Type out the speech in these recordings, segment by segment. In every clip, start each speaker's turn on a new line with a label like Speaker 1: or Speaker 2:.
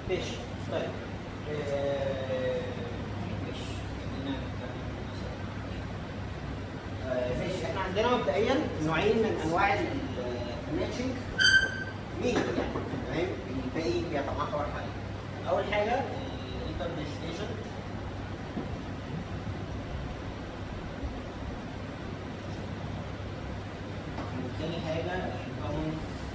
Speaker 1: ماشي طيب آه، ماشي خلينا نتكلم مثلا. آه، ماشي احنا عندنا مبدئيا نوعين من انواع الماتشنج مين يعني تمام الباقي بيتمحور حواليه اول حاجه الانترناشونال تاني حاجه الكومن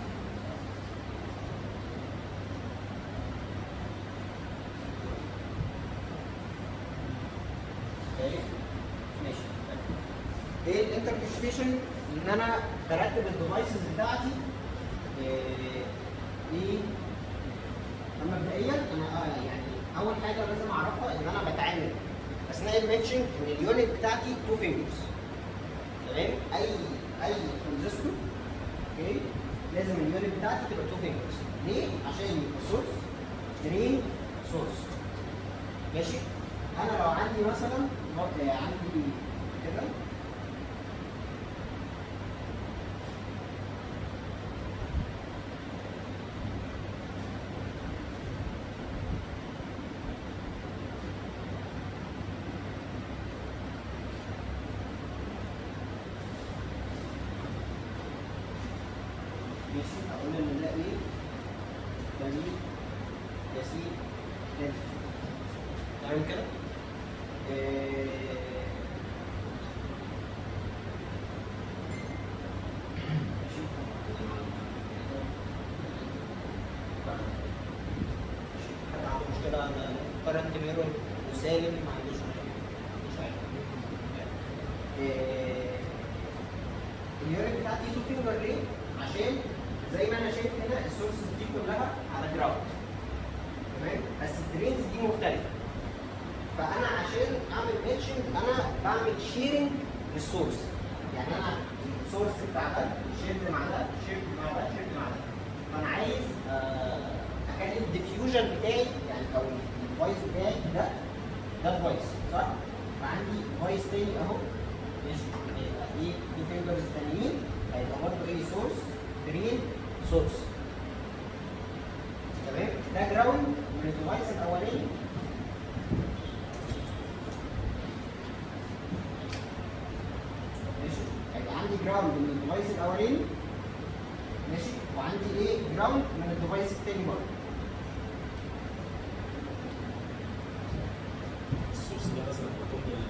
Speaker 1: اوكي ماشي ايه الانتربريتيشن ان انا برتب الديفايسز بتاعتي إيه إيه مبدئيا انا اه يعني اول حاجه لازم اعرفها ان انا بتعامل اثناء الماتشنج ان اليونت بتاعتي تو فينجرز تمام اي اي ترانزستور اوكي لازم اليونت بتاعتي تبقى تو فينجرز ليه؟ عشان يبقى سورس درين سورس ماشي انا لو عندي مثلا آه، عندي كده ماشي هقول ان ده ايه ده مين ده سي ده دي. تمام كده إيه، ماشي. ماشي. حد عنده مشكلة أنا كرنت ميرور وسالم ما عندوش مشكلة مش عارف إيه، اليونت بتاعتي تو فينجر ليه؟ عشان زي ما انا شايف هنا السورسز دي كلها على جراوند تمام بس الدرينز دي مختلفه فانا عشان اعمل ماتشنج انا بعمل شيرنج للسورس يعني انا السورس بتاع ده شيرد مع ده شيرد مع ده شيرد مع ده فانا عايز آه، اخلي الديفيوجن بتاعي يعني او الفويس بتاعي ده ده فويس صح؟ فعندي فويس تاني اهو ماشي يبقى ايه في فينجرز تانيين هيبقى برضه ايه سورس درين سورس تمام ده جراوند من الديفايس الاولاني ماشي هيبقى عندي جراوند من الديفايس الاولاني ماشي وعندي ايه جراوند من الديفايس التاني برضه
Speaker 2: السورس ده مثلا بيكون ال-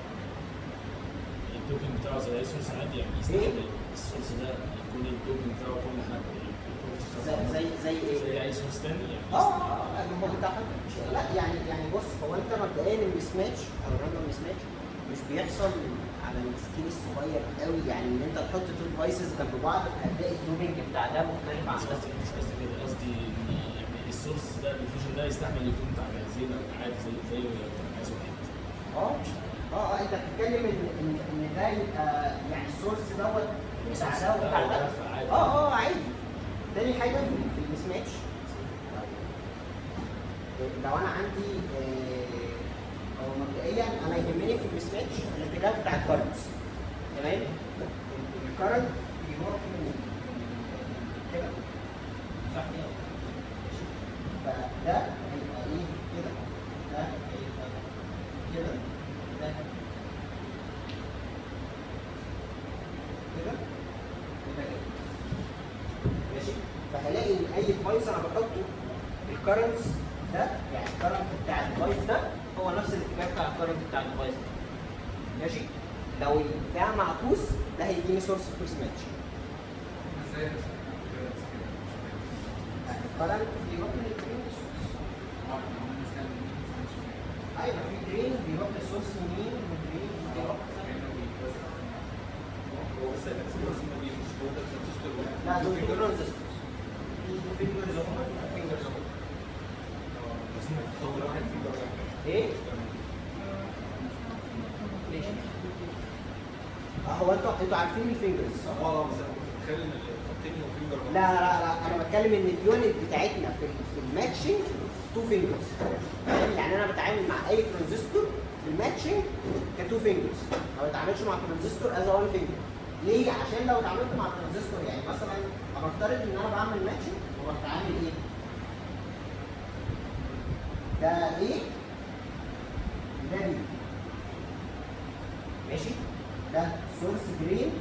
Speaker 2: التوكن بتاعه زي اي سورس عادي يعني يستحمل السورس ده يكون التوكن بتاعه كل حاجه
Speaker 1: زي زي زي ايه؟
Speaker 2: زي اي سورس تاني يعني
Speaker 1: اه اه هو بتاعها لا يعني يعني بص هو انت مبدئيا المس ماتش او الراندوم مس ماتش مش بيحصل على السكيل الصغير قوي يعني ان انت تحط تو ديفايسز جنب بعض هتلاقي التوبنج بتاع ده مختلف عن
Speaker 2: مش
Speaker 1: ده
Speaker 2: قصدي مش قصدي كده قصدي ان يعني السورس ده الفيوجن ده يستحمل يكون بتاع جهازين او عادي زي زي جهاز واحد
Speaker 1: اه اه اه انت بتتكلم ان ان ان ده يبقى يعني السورس دوت بتاع ده وبتاع ده
Speaker 2: عادي.
Speaker 1: اه اه عادي تاني حاجه في في المس ماتش لو انا عندي آه، هو مبدئيا انا يهمني في المس ماتش الاتجاه بتاع الكارنتس تمام الكارنت بيروح من كده صح كده ماشي. فده هيبقى ايه كده ده هيبقى كده ده كده وده كده ماشي فهلاقي ان اي ديفايس انا بحطه الكرنتس ده يعني الكرنت بتاع الديفايس ده هو نفس الاتجاه بتاع الكرنت بتاع الديفايس ده ماشي لو البتاع معكوس ده هيديني سورس فورس ماتش
Speaker 3: ازاي
Speaker 1: الكرنت بيروح من الدرين للسورس ايوه في درين بيروح للسورس يمين ودرين بيروح لا دول دول ترانزستورز في فينجرز اهو فينجرز اهو ايه؟ ليش؟ آه، هو انتوا انتوا عارفين الفينجرز صح؟
Speaker 3: اه بس انا كنت متخيل ان الخطين وفينجر
Speaker 1: لا لا لا انا بتكلم ان اليونت بتاعتنا في في الماتشنج تو فينجرز يعني انا بتعامل مع اي ترانزستور في الماتشنج كتو فينجرز ما بتعاملش مع ترانزستور از وان فينجر ليه؟ عشان لو اتعاملت مع ترانزستور يعني مثلا هنفترض ان انا بعمل ماتشنج وبتعامل ايه؟ ده ايه ده بي ماشي ده سورس جرين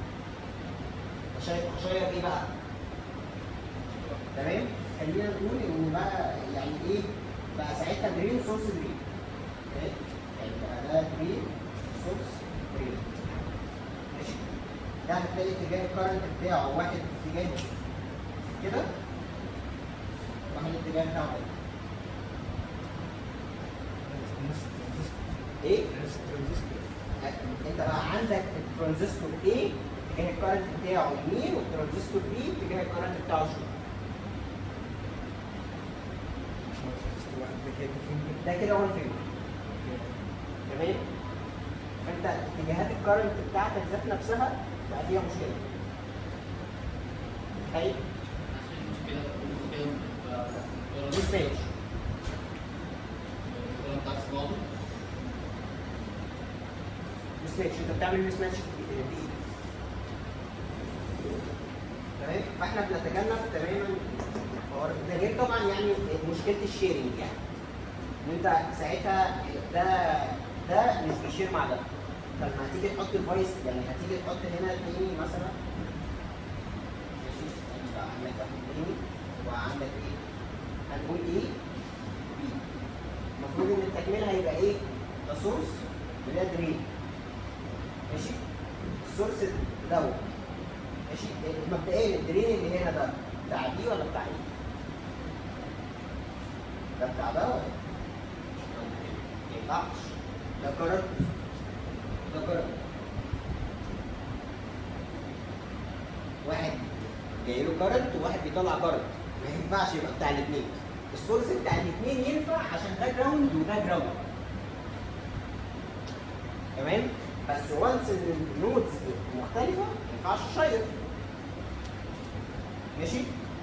Speaker 1: هشير هشير ايه بقى تمام خلينا نقول ان بقى يعني ايه بقى ساعتها جرين سورس جرين تمام؟ يعني بقى ده جرين سورس جرين ماشي ده هتلاقي اتجاه الكرنت بتاعه واحد اتجاه كده واحد الاتجاه بتاعه كده. ايه انت بقى عندك الترانزستور A اتجاه الكرنت بتاعه يمين والترانزستور B اتجاه الكرنت بتاعه شمال ده كده هو الفيلم تمام فانت اتجاهات الكرنت بتاعتك ذات نفسها بقى فيها مشكله تخيل مش ماشي مش ماتش انت بتعمل مش ماتش بايدك تمام فاحنا بنتجنب تماما حوار ده غير طبعا يعني مشكله الشيرنج يعني ان انت ساعتها ده ده مش بيشير مع ده فلما هتيجي تحط الفايس يعني هتيجي تحط هنا تاني مثلا ماشي يبقى عندك واحد تاني وعندك ايه؟ هنقول ايه؟ بي المفروض ان التكمله هيبقى ايه؟ ده سورس وده درين ماشي السورس دوت ماشي مبدئيا الدرين اللي هنا ده بتاع دي ولا بتاع ايه؟ ده بتاع ده ولا ما ينفعش ده كرنت ده كرنت واحد جاي له كرنت وواحد بيطلع كرنت ما ينفعش يبقى بتاع الاثنين السورس بتاع الاثنين ينفع عشان ده جراوند وده جراوند تمام بس وانس ان النودز مختلفه ما ينفعش تشير ماشي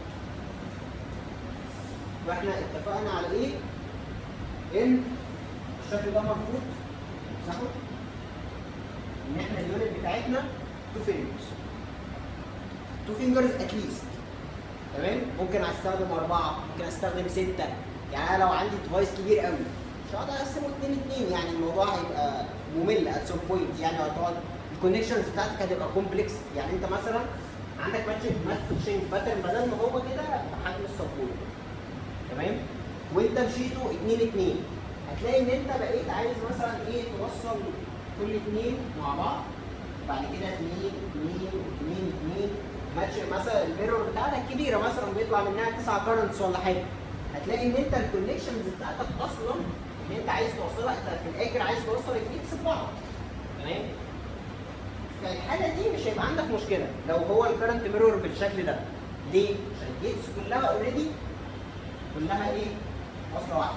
Speaker 1: واحنا اتفقنا على ايه ان الشكل ده مرفوض صح ان احنا اليونت بتاعتنا تو فينجرز تو فينجرز اتليست تمام ممكن استخدم اربعه ممكن استخدم سته يعني انا لو عندي ديفايس كبير قوي مش هقدر اقسمه اتنين اتنين يعني الموضوع هيبقى ممل ات سم بوينت يعني هتقعد الكونكشنز بتاعتك هتبقى كومبلكس يعني انت مثلا عندك ماتشنج ماتشنج باترن بدل ما هو كده بحجم السبورت تمام وانت مشيته اتنين اتنين هتلاقي ان انت بقيت عايز مثلا ايه توصل كل اتنين مع بعض بعد كده اتنين اتنين اتنين اتنين ماتش مثلا الميرور بتاعتك كبيره مثلا بيطلع منها تسعة كارنتس ولا حاجه هتلاقي ان انت الكونكشنز بتاعتك اصلا ان انت عايز توصلها انت في الاخر عايز توصل الجيتس ببعض تمام فالحاله دي مش هيبقى عندك مشكله لو هو الكرنت ميرور بالشكل ده ليه؟ عشان الجيتس كلها اوريدي كلها ايه؟ وصله واحده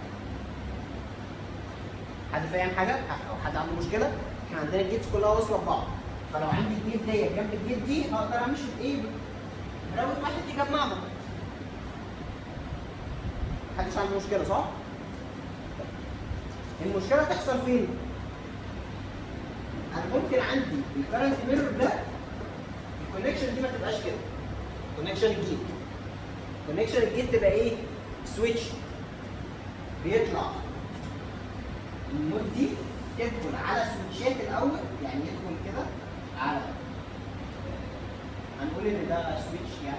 Speaker 1: حد فاهم حاجه؟ او حد عنده مشكله؟ احنا عندنا الجيتس كلها واصله ببعض فلو عندي الجيت ديت جنب الجيت دي هقدر امشي بايه؟ براوت واحد يجمعهم محدش عنده مشكله صح؟ المشكله تحصل فين؟ انا ممكن عندي الكرنت ميرور ده الكونكشن دي ما تبقاش كده كونكشن الجيت كونكشن الجيت تبقى ايه؟ سويتش بيطلع النود دي تدخل على سويتشات الاول يعني يدخل كده على هنقول ان ده سويتش يعني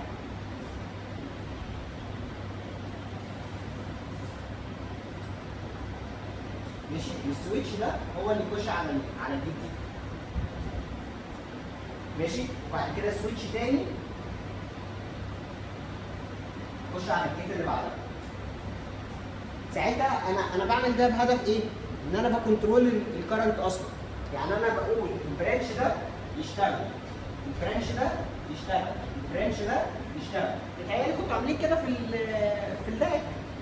Speaker 1: ماشي السويتش ده هو اللي يخش على ال- على الدي دي ماشي وبعد كده سويتش تاني يخش على الجيت اللي بعدها ساعتها انا انا بعمل ده بهدف ايه؟ ان انا بكنترول ال- الكرنت اصلا يعني انا بقول البرانش ده يشتغل البرانش ده يشتغل البرانش ده يشتغل بتهيألي كنتوا عاملين كده في ال في اللاك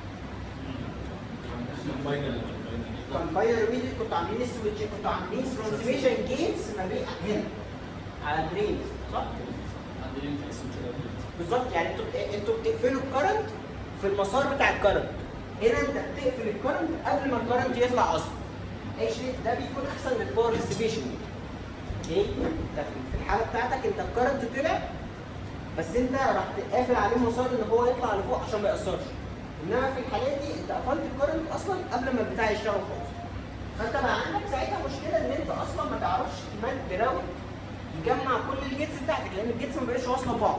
Speaker 2: كومباينر
Speaker 1: كومبايلر ميديا كنتوا عاملين السويتش كنتوا عاملين ترانسميشن جيتس ما بين هنا على الدرينز صح؟
Speaker 2: عندنا السويتش ده
Speaker 1: بالظبط يعني انتوا انتوا بتقفلوا الكرنت في المسار بتاع الكرنت هنا انت بتقفل الكرنت قبل ما الكرنت يطلع اصلا اكشلي ده بيكون احسن للباور ديستريبيوشن ليه؟ انت في- في الحاله بتاعتك انت الكرنت طلع بس انت رحت قافل عليه مسار ان هو يطلع لفوق عشان ما ياثرش انما في الحالات دي انت قفلت الكرنت اصلا قبل ما البتاع يشتغل خالص فانت بقى عندك ساعتها مشكله ان انت اصلا ما تعرفش كمان جراوند يجمع كل الجيتس بتاعتك لان الجيتس ما بقتش واصله ببعض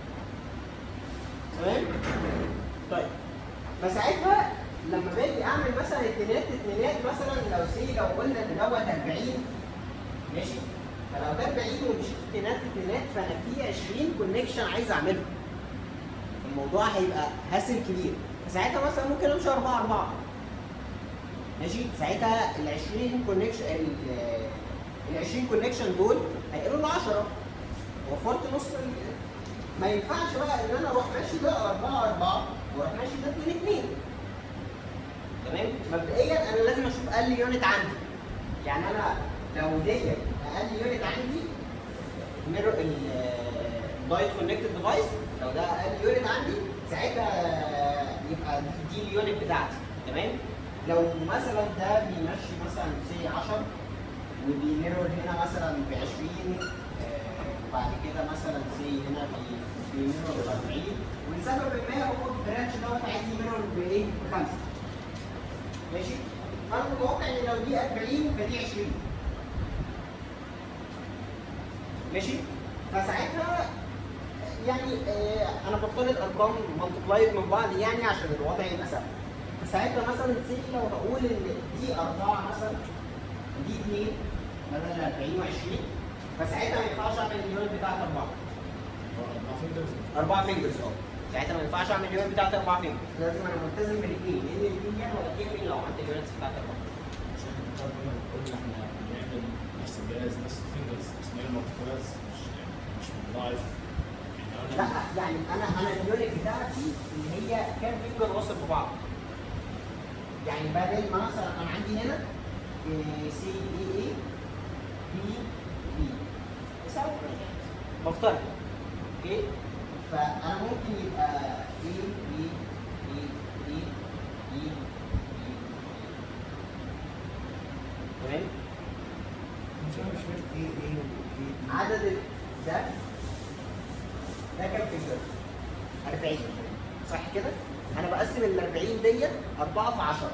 Speaker 1: تمام طيب فساعتها لما باجي اعمل مثلا اتنينات اتنينات مثلا لو سي لو قلنا ان دوت 40 ماشي فلو ده 40 ومش اتنينات اتنينات فانا في 20 كونكشن عايز اعملهم الموضوع هيبقى هاسل كبير فساعتها مثلا ممكن امشي 4 4 ماشي ساعتها ال 20 كونكشن ال 20 كونكشن دول هيقلوا ل 10 وفرت نص ال- ما ينفعش بقى ان انا اروح ماشي ده 4 4 واروح ماشي ده 2 2 تمام مبدئيا انا لازم اشوف اقل يونت عندي يعني انا لو ديت اقل يونت عندي ميرور الدايت كونكتد ديفايس لو ده اقل يونت عندي ساعتها يبقى دي اليونت بتاعتي تمام لو مثلا ده بيمشي مثلا سي 10 وبيميرور هنا مثلا ب 20 آه، وبعد كده مثلا سي هنا بي- بيميرور ب 40 ولسبب ما هو البرانش دوت عايز يميرور بايه؟ بخمسه ماشي؟ فانا متوقع ان لو دي 40 فدي 20 ماشي؟ فساعتها يعني آه، انا بفترض ارقام مالتبلايد من بعض يعني عشان الوضع يبقى سهل فساعتها مثلا سي لو هقول ان دي اربعه مثلا ودي اثنين بدل 40 و20 فساعتها ما ينفعش اعمل اليونت بتاعت اربعه
Speaker 2: اربع فينجرز
Speaker 1: اربعه فينجرز اه ساعتها ما ينفعش اعمل اليونت بتاعت اربعه فينجرز لازم انا ملتزم بالاثنين لان الاثنين يعني ولا تفرق لو عملت اليونتس بتاعت اربعه
Speaker 2: عشان كده قلنا احنا بنعمل نفس الجهاز نفس الفينجرز اسمها مالتيبلاز مش يعني مش لايف
Speaker 1: لا يعني انا انا اليونت بتاعتي اللي هي كام فينجر واصل ببعض يعني بدل ما مثلا انا عندي هنا سي اي اي بي بي يساوي بفترض اوكي فانا ممكن يبقى اي بي بي بي بي تمام
Speaker 4: مش انا مش فاهم ايه ايه وايه
Speaker 1: عدد ال- ده ده كام فينجر؟ 40 صح كده؟ انا بقسم ال 40 ديت 4 في 10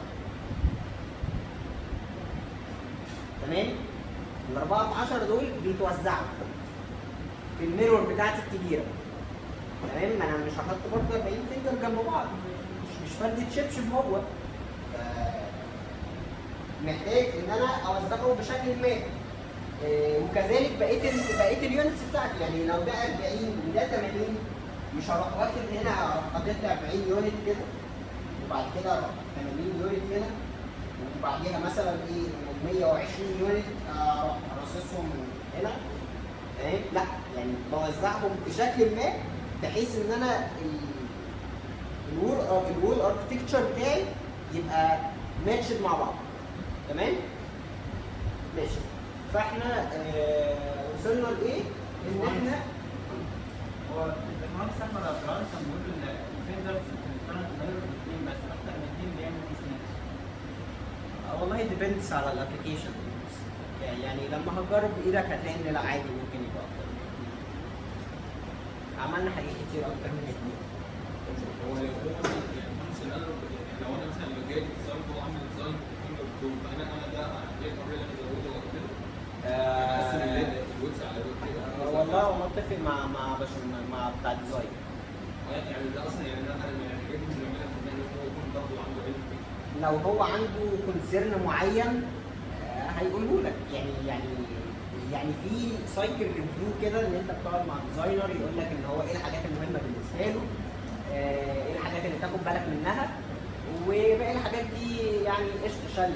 Speaker 1: تمام؟ ال 4 في 10 دول بيتوزعوا في الميرور بتاعتي الكبيره تمام؟ ما انا مش هحط برضه 40 فينجر جنب بعض مش مش فردة شبشب هو ف- محتاج ان انا اوزعه بشكل ما آه، وكذلك بقيه ال- بقيه اليونتس بتاعتي يعني لو ده 40 وده 80 مش هروح واخد هنا اروح حاطط لي 40 يونت كده وبعد كده اروح 80 يونت هنا وبعديها مثلا ايه 120 يونت اروح ارصصهم هنا فاهم؟ لا يعني بوزعهم بشكل ما بحيث ان انا ال- الوول الوول اركتكتشر بتاعي يبقى ماتشد مع بعض تمام؟ ماشي فاحنا آه وصلنا لايه؟ ان احنا
Speaker 5: هو المهندس احمد عبد الرحمن كان بيقول ان الفيندرز في الكرنت مايلر الاثنين بس اكتر من اثنين بيعمل تسنيك
Speaker 1: آه، والله ديبندس على الابلكيشن يعني لما هتجرب بايدك هتلاقي ان لا عادي ممكن يبقى اكتر من اتنين. عملنا حاجات كتير اكتر من اتنين
Speaker 3: هو لو هو مثلا يعني مش انا يعني لو انا مثلا لو جاي ديزاين هو عامل ديزاين فينجر بلو فانا انا ده ليه طبيعي انا ازوده واكتبه اقسم
Speaker 1: آه
Speaker 3: الويتس على دول كده أنا
Speaker 1: والله هو متفق مع مع باش مع بتاع الديزاين
Speaker 3: يعني ده اصلا يعني ده انا يعني الحاجات اللي بنعملها في ان هو يكون برضه عنده علم
Speaker 1: لو هو عنده كونسيرن معين آه، هيقوله لك يعني يعني يعني في سايكل ريفيو كده ان انت بتقعد مع ديزاينر يقول لك ان هو ايه الحاجات المهمه بالنسبه له آه، ايه الحاجات اللي تاخد بالك منها وباقي الحاجات دي يعني قشطه شل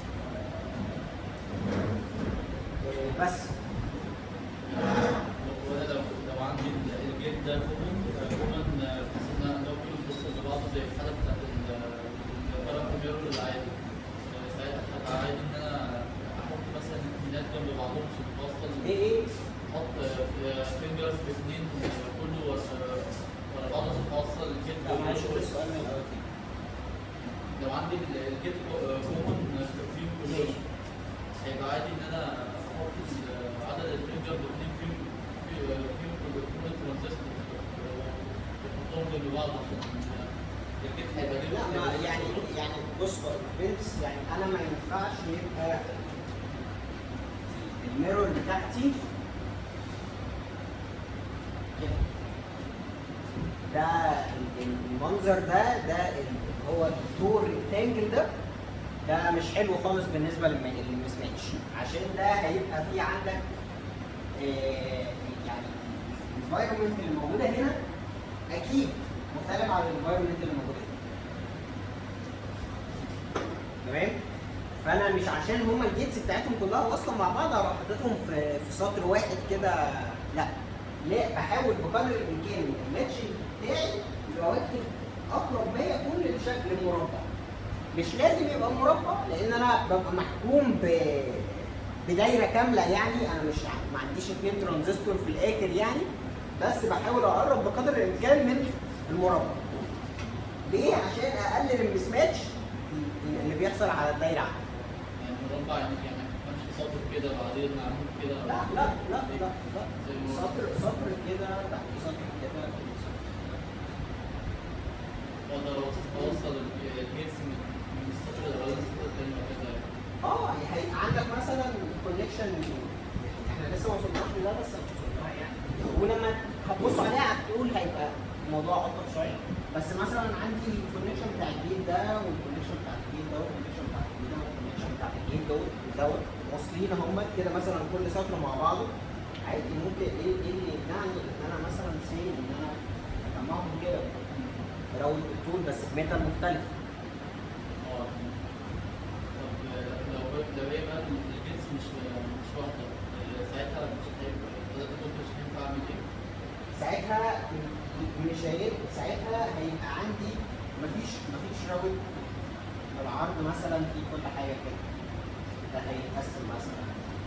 Speaker 1: آه، بس
Speaker 6: وانا لو لو عندي الجيت ده كومن كومن بحيث ان انا لو كله بص لبعض زي الحاله بتاعت الكاركتر ميرور العادي ساعتها هبقى عادي ان انا احط مثلا الاثنينات جنب بعضهم عشان توصل
Speaker 1: ايه ايه
Speaker 6: احط فينجرز باثنين كله ورا ورا بعض عشان توصل الجيت
Speaker 1: لا معلش قول السؤال من الاول تاني.
Speaker 6: لو عندي ال- الجيت كومن فيهم كلهم هيبقى عادي ان انا احط ال- عدد الفينجر باثنين فيهم فيهم كل ترانزستور واحطهم جنب بعض عشان الجيت هيبقى
Speaker 1: لا
Speaker 6: جيت
Speaker 1: ما يعني يعني بص البنتس يعني انا ما ينفعش يبقى الميرور بتاعتي كده. ده ال- المنظر ده ده ال- هو الدور ريكتانجل ده ده مش حلو خالص بالنسبه للم- للمسماتش عشان ده هيبقى في عندك آه، يعني الانفايرمنت اللي موجوده هنا اكيد مختلف عن الانفايرمنت اللي موجوده هنا تمام فانا مش عشان هما الجيتس بتاعتهم كلها واصله مع بعض اروح حاططهم في في سطر واحد كده لا لا بحاول بقدر الامكان ان الماتش بتاعي يبقى واخد اقرب ما يكون للشكل المربع مش لازم يبقى مربع لان انا ببقى محكوم ب بدايره كامله يعني انا مش ع- ما عنديش اثنين ترانزستور في الاخر يعني بس بحاول اقرب بقدر الامكان من المربع ليه عشان اقلل المسماتش اللي بيحصل على الدايره عندي
Speaker 6: يعني مربع يعني يعني ما يكونش سطر كده بعدين معمول كده
Speaker 1: لا لا لا لا لا
Speaker 6: زي ما هو.
Speaker 1: سطر سطر كده تحت سطر كده تحت سطر.
Speaker 6: اقدر أوص- اوصل الجيتس من من السطر الاولاني للسطر الثاني وكذا يعني.
Speaker 1: اه هيبقى عندك مثلا كونكشن احنا لسه ما وصلناش لده بس هنوصل لها يعني ولما هتبص عليها هتقول هيبقى الموضوع الطف شويه بس مثلا عندي الكونكشن بتاع الجيت ده والكونكشن بتاع الجيت ده والكونكشن بتاع الجيت ده والكونكشن بتاع الجيت دوت ودوت واصلين هم كده مثلا كل سطر مع بعضه عادي ممكن ايه ايه اللي يمنعني ان انا مثلا سي ان انا اجمعهم كده راوند بالطول بس بميتال مختلف
Speaker 6: اه طب لو لو هي بقى الجيتس مش مش واحده ساعتها مش هيبقى حضرتك قلت مش هينفع اعمل ايه؟
Speaker 1: ساعتها م- مش هيبقى ساعتها هيبقى عندي مفيش مفيش راوند العرض مثلا في كل حاجه كده ده هيتقسم مثلا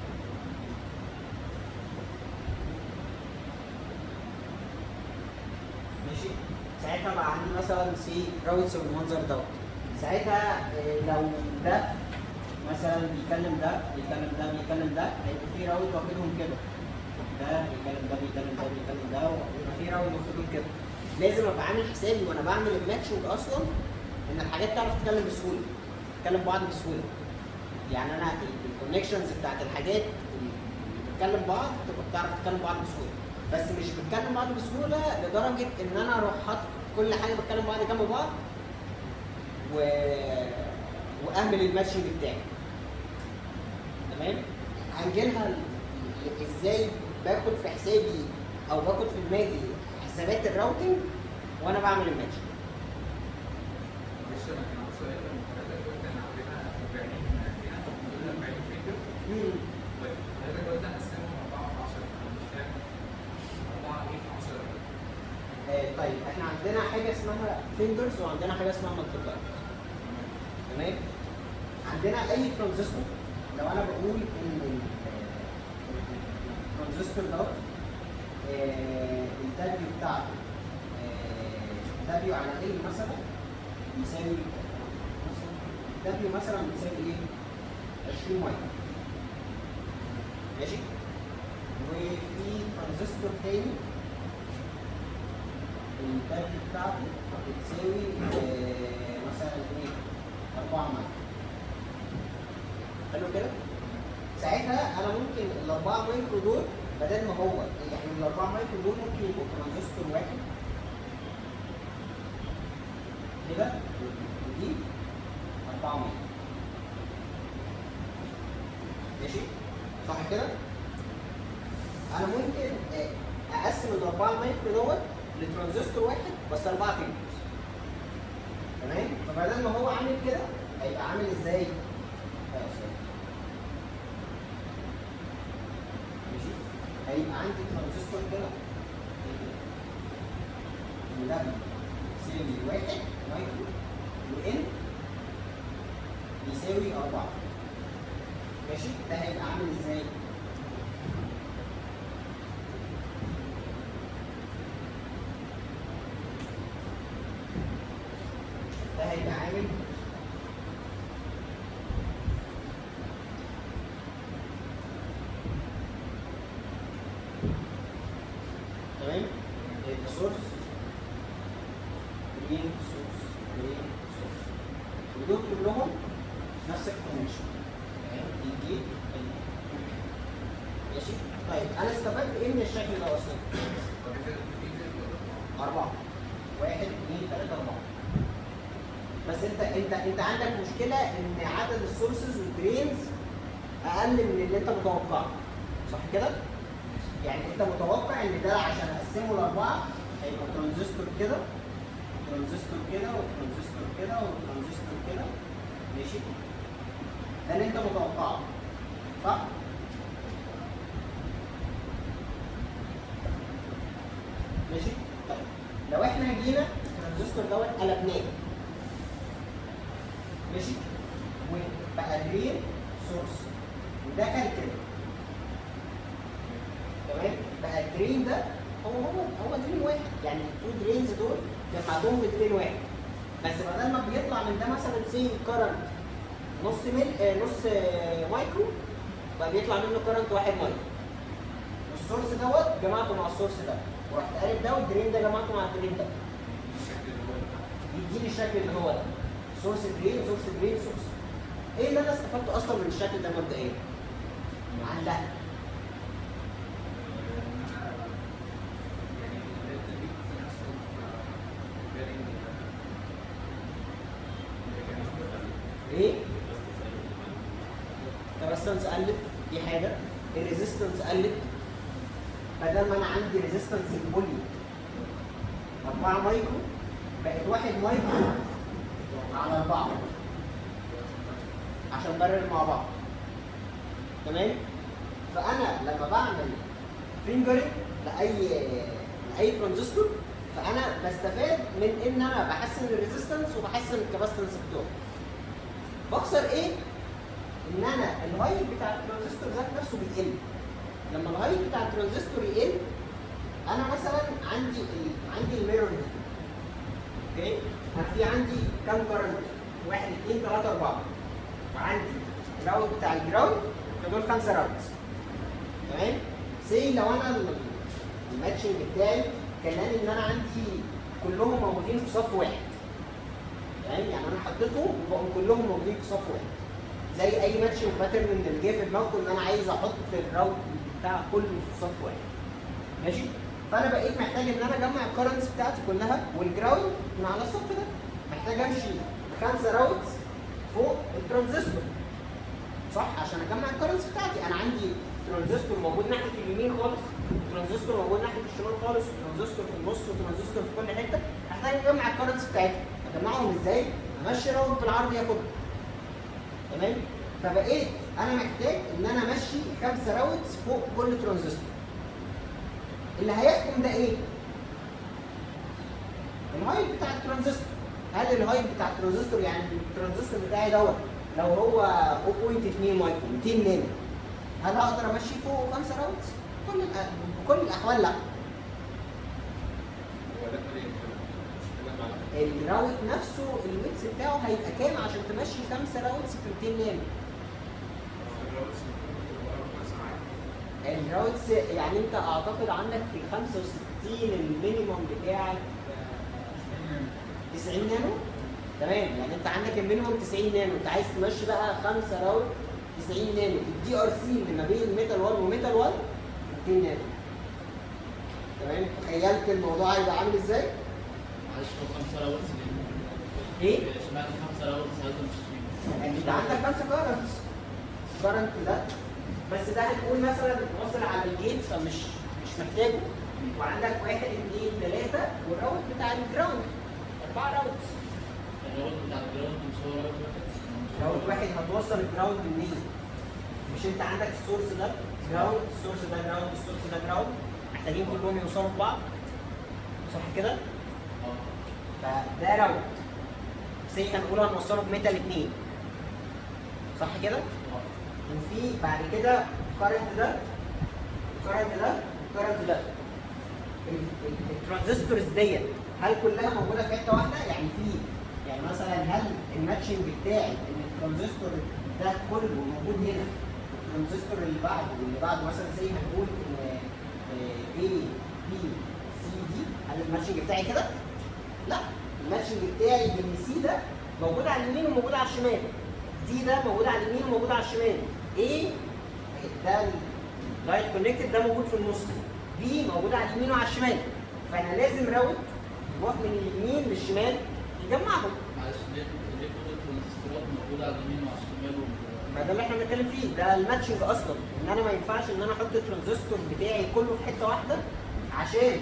Speaker 1: ماشي ساعتها بقى عندي مثلا سي راوندز بالمنظر دوت ساعتها آه، لو ده مثلا بيكلم ده بيكلم ده بيكلم ده هيبقى في راوند واخدهم كده ده بيكلم ده بيكلم ده بيكلم ده ويبقى في راوند واخدهم كده لازم ابقى عامل حسابي وانا بعمل الماتشنج اصلا ان الحاجات تعرف تتكلم بسهوله تتكلم بعض بسهوله يعني انا الكونكشنز بتاعت الحاجات اللي بتتكلم بعض تبقى بتعرف تتكلم بعض بسهوله بس مش بتكلم بعض بسهوله لدرجه ان انا اروح حاطط كل حاجه بتكلم بعض جنب بعض و... واهمل الماتشنج بتاعي تمام هنجيلها ال- ال- ازاي باخد في حسابي او باخد في دماغي حسابات الراوتنج وانا بعمل الماتشنج
Speaker 3: معلش انا كان عندي سؤال لما حضرتك قلت انا عندنا 40 فيها دول 40 فيديو طيب حضرتك قلت هنقسمهم 4 في 10 انا مش فاهم 4 ايه في 10
Speaker 1: آه، طيب احنا عندنا حاجه اسمها فينجرز وعندنا حاجه اسمها مالتيبلاير تمام عندنا اي ترانزستور لو انا بقول ان ال- الترانزستور دوت الدبليو بتاعته دبليو على ال مثلا يساوي دبليو مثلا بيساوي ايه؟ 20 واي ماشي؟ وفي ترانزستور تاني الدبليو بتاعته بتساوي آه، مثلا ايه؟ 4 مايكرو حلو كده؟ ساعتها انا ممكن الاربعه مايكرو دول بدل ما هو يعني الاربعه مايكرو دول ممكن يبقوا ترانزستور واحد كده ودي اربعه مايكرو ماشي؟ صح كده؟ انا ممكن آه، اقسم الاربعه مايكرو دوت لترانزستور واحد بس اربعه فينجرز تمام؟ فبدل ما هو عامل كده هيبقى عامل ازاي؟ آه، sorry. ماشي هيبقى عندي ترانزستور كده وده يساوي واحد مايكرو وان يساوي أربعة ماشي ده هيبقى عامل ازاي؟ ده هيبقى عامل تمام يبقى سورس مين سورس درين سورس ودول كلهم نفس الكونكشن تمام دي جيت ماشي طيب انا استفدت ايه من الشكل ده اصلا؟ أربعة واحد اثنين ثلاثة أربعة بس أنت أنت أنت عندك مشكلة إن عدد السورسز والدرينز أقل من اللي أنت متوقعه صح كده؟ يعني أنت متوقع إن ده عشان أقسمه لأربعة هيبقى ترانزستور كده ترانزستور كده وترانزستور كده وترانزستور كده ماشي؟ ده اللي أنت متوقعه صح؟ ماشي؟ طيب لو احنا جينا الترانزستور دوت قلبناه ماشي؟ وبقى درين سورس ودخل كده تمام؟ بقى الدرين ده هو هو هو درين واحد يعني التو درينز دول جمعتهم في درين واحد بس بدل ما بيطلع من ده مثلا سي كرنت نص مل آه نص آه مايكرو بقى بيطلع منه كرنت واحد مايكرو والسورس دوت جمعته مع السورس ده ورحت قالب ده والدرين ده جمعته مع الدرين ده يديني الشكل اللي هو ده سورس درين سورس درين سورس ايه اللي انا استفدته اصلا من الشكل ده مبدئيا؟ عن ده ايه؟ الكاباستنس قلت دي حاجه الريزيستنس قلت بدل ما انا عندي ريزيستنس البولي 4 مايكرو بقت 1 مايكرو على 4 عشان برر مع بعض تمام فانا لما بعمل فينجرنج لاي لاي ترانزستور فانا بستفاد من ان انا بحسن الريزيستنس وبحسن الكاباستنس بتوعه بخسر ايه؟ ان انا الهايت بتاع الترانزستور ذات نفسه بيقل لما الهايت بتاع الترانزستور يقل انا مثلا عندي ال... عندي الميرور دي اوكي انا في عندي كام كارنت؟ واحد اثنين ثلاثة أربعة وعندي الراوند بتاع الجراوند فدول خمسة راوندز تمام؟ سي لو انا ال- الماتشنج بتاعي كان ان انا عندي كلهم موجودين في صف واحد تمام يعني انا حطيتهم وبقوا كلهم موجودين في صف واحد زي اي ماتشنج باترن من اللي جه في دماغكم ان انا عايز احط الراوند بتاع كله في صف واحد ماشي فانا بقيت محتاج ان انا اجمع الكرنتس بتاعتي كلها والجراوند من على الصف ده محتاج امشي خمسه راوندز فوق الترانزستور صح عشان اجمع الكرنتس بتاعتي انا عندي ترانزستور موجود ناحيه اليمين خالص وترانزستور موجود ناحيه الشمال خالص وترانزستور في النص وترانزستور في كل حته محتاج اجمع الكرنتس بتاعتي اجمعهم ازاي؟ امشي راوند بالعرض ياخدها تمام فبقيت انا محتاج ان انا امشي خمسه راوندز فوق كل ترانزستور اللي هيحكم ده ايه؟ الهايت بتاع الترانزستور هل الهايت بتاع الترانزستور يعني الترانزستور بتاعي دوت لو هو 0.2 مايكرو 200 نانو هل هقدر امشي فوق خمسه راوندز؟ كل الأ- بكل الاحوال لا
Speaker 3: هو ده طريق مش كلام على
Speaker 1: الراوت نفسه الويتس بتاعه هيبقى كام عشان تمشي خمسه راوندز في 200 نانو الراوتس يعني انت اعتقد عندك في 65 المينيموم بتاعك آه، 90 نانو تمام يعني انت عندك المينيموم 90 نانو انت عايز تمشي بقى خمسه راوت 90 نانو الدي ار سي اللي ما بين ميتال 1 وميتال 1 200 نانو تمام تخيلت الموضوع هيبقى عامل ازاي؟
Speaker 6: معلش هو خمسة راوندز
Speaker 1: ايه؟
Speaker 6: اشمعنى خمسة راوندز لازم تشتري؟
Speaker 1: يعني انت عندك خمسه كارنتس كارنت ده بس ده هتقول مثلا واصل على الجيت فمش مش محتاجه وعندك واحد اثنين ثلاثه والراوند بتاع الجراوند اربع راوندز
Speaker 6: الراوند بتاع الجراوند مش هو راوند واحد؟
Speaker 1: راوند واحد هتوصل الجراوند منين؟ مش انت عندك السورس ده جراوند السورس ده جراوند السورس ده جراوند محتاجين كلهم يوصلوا ببعض صح كده؟
Speaker 6: اه
Speaker 1: فده راوند سي هنقول هنوصله بميتال اثنين صح كده؟
Speaker 6: اه
Speaker 1: وفي بعد كده الكرنت ده الكرنت ده الكرنت ده ال- ال- الترانزستورز ديت هل كلها موجوده في حته واحده؟ يعني في يعني مثلا هل الماتشنج بتاعي ان الترانزستور ده كله موجود هنا الترانزستور اللي بعده واللي بعده مثلا زي ما نقول ان A B C D هل الماتشنج بتاعي كده؟ لا الماتشنج الماتشنج بتاعي بين سي ده موجود على اليمين وموجود على الشمال دي ده موجود على اليمين وموجود على الشمال ايه ده اللايت كونكتد ده موجود في النص بي موجود على اليمين وعلى الشمال فانا لازم راوت يروح من اليمين للشمال يجمعهم
Speaker 6: معلش ليه ليه كل الترانزستورات موجوده على اليمين وعلى الشمال و-
Speaker 1: ما ده اللي احنا بنتكلم فيه ده الماتشنج اصلا ان انا ما ينفعش ان انا احط الترانزستور بتاعي كله في حته واحده عشان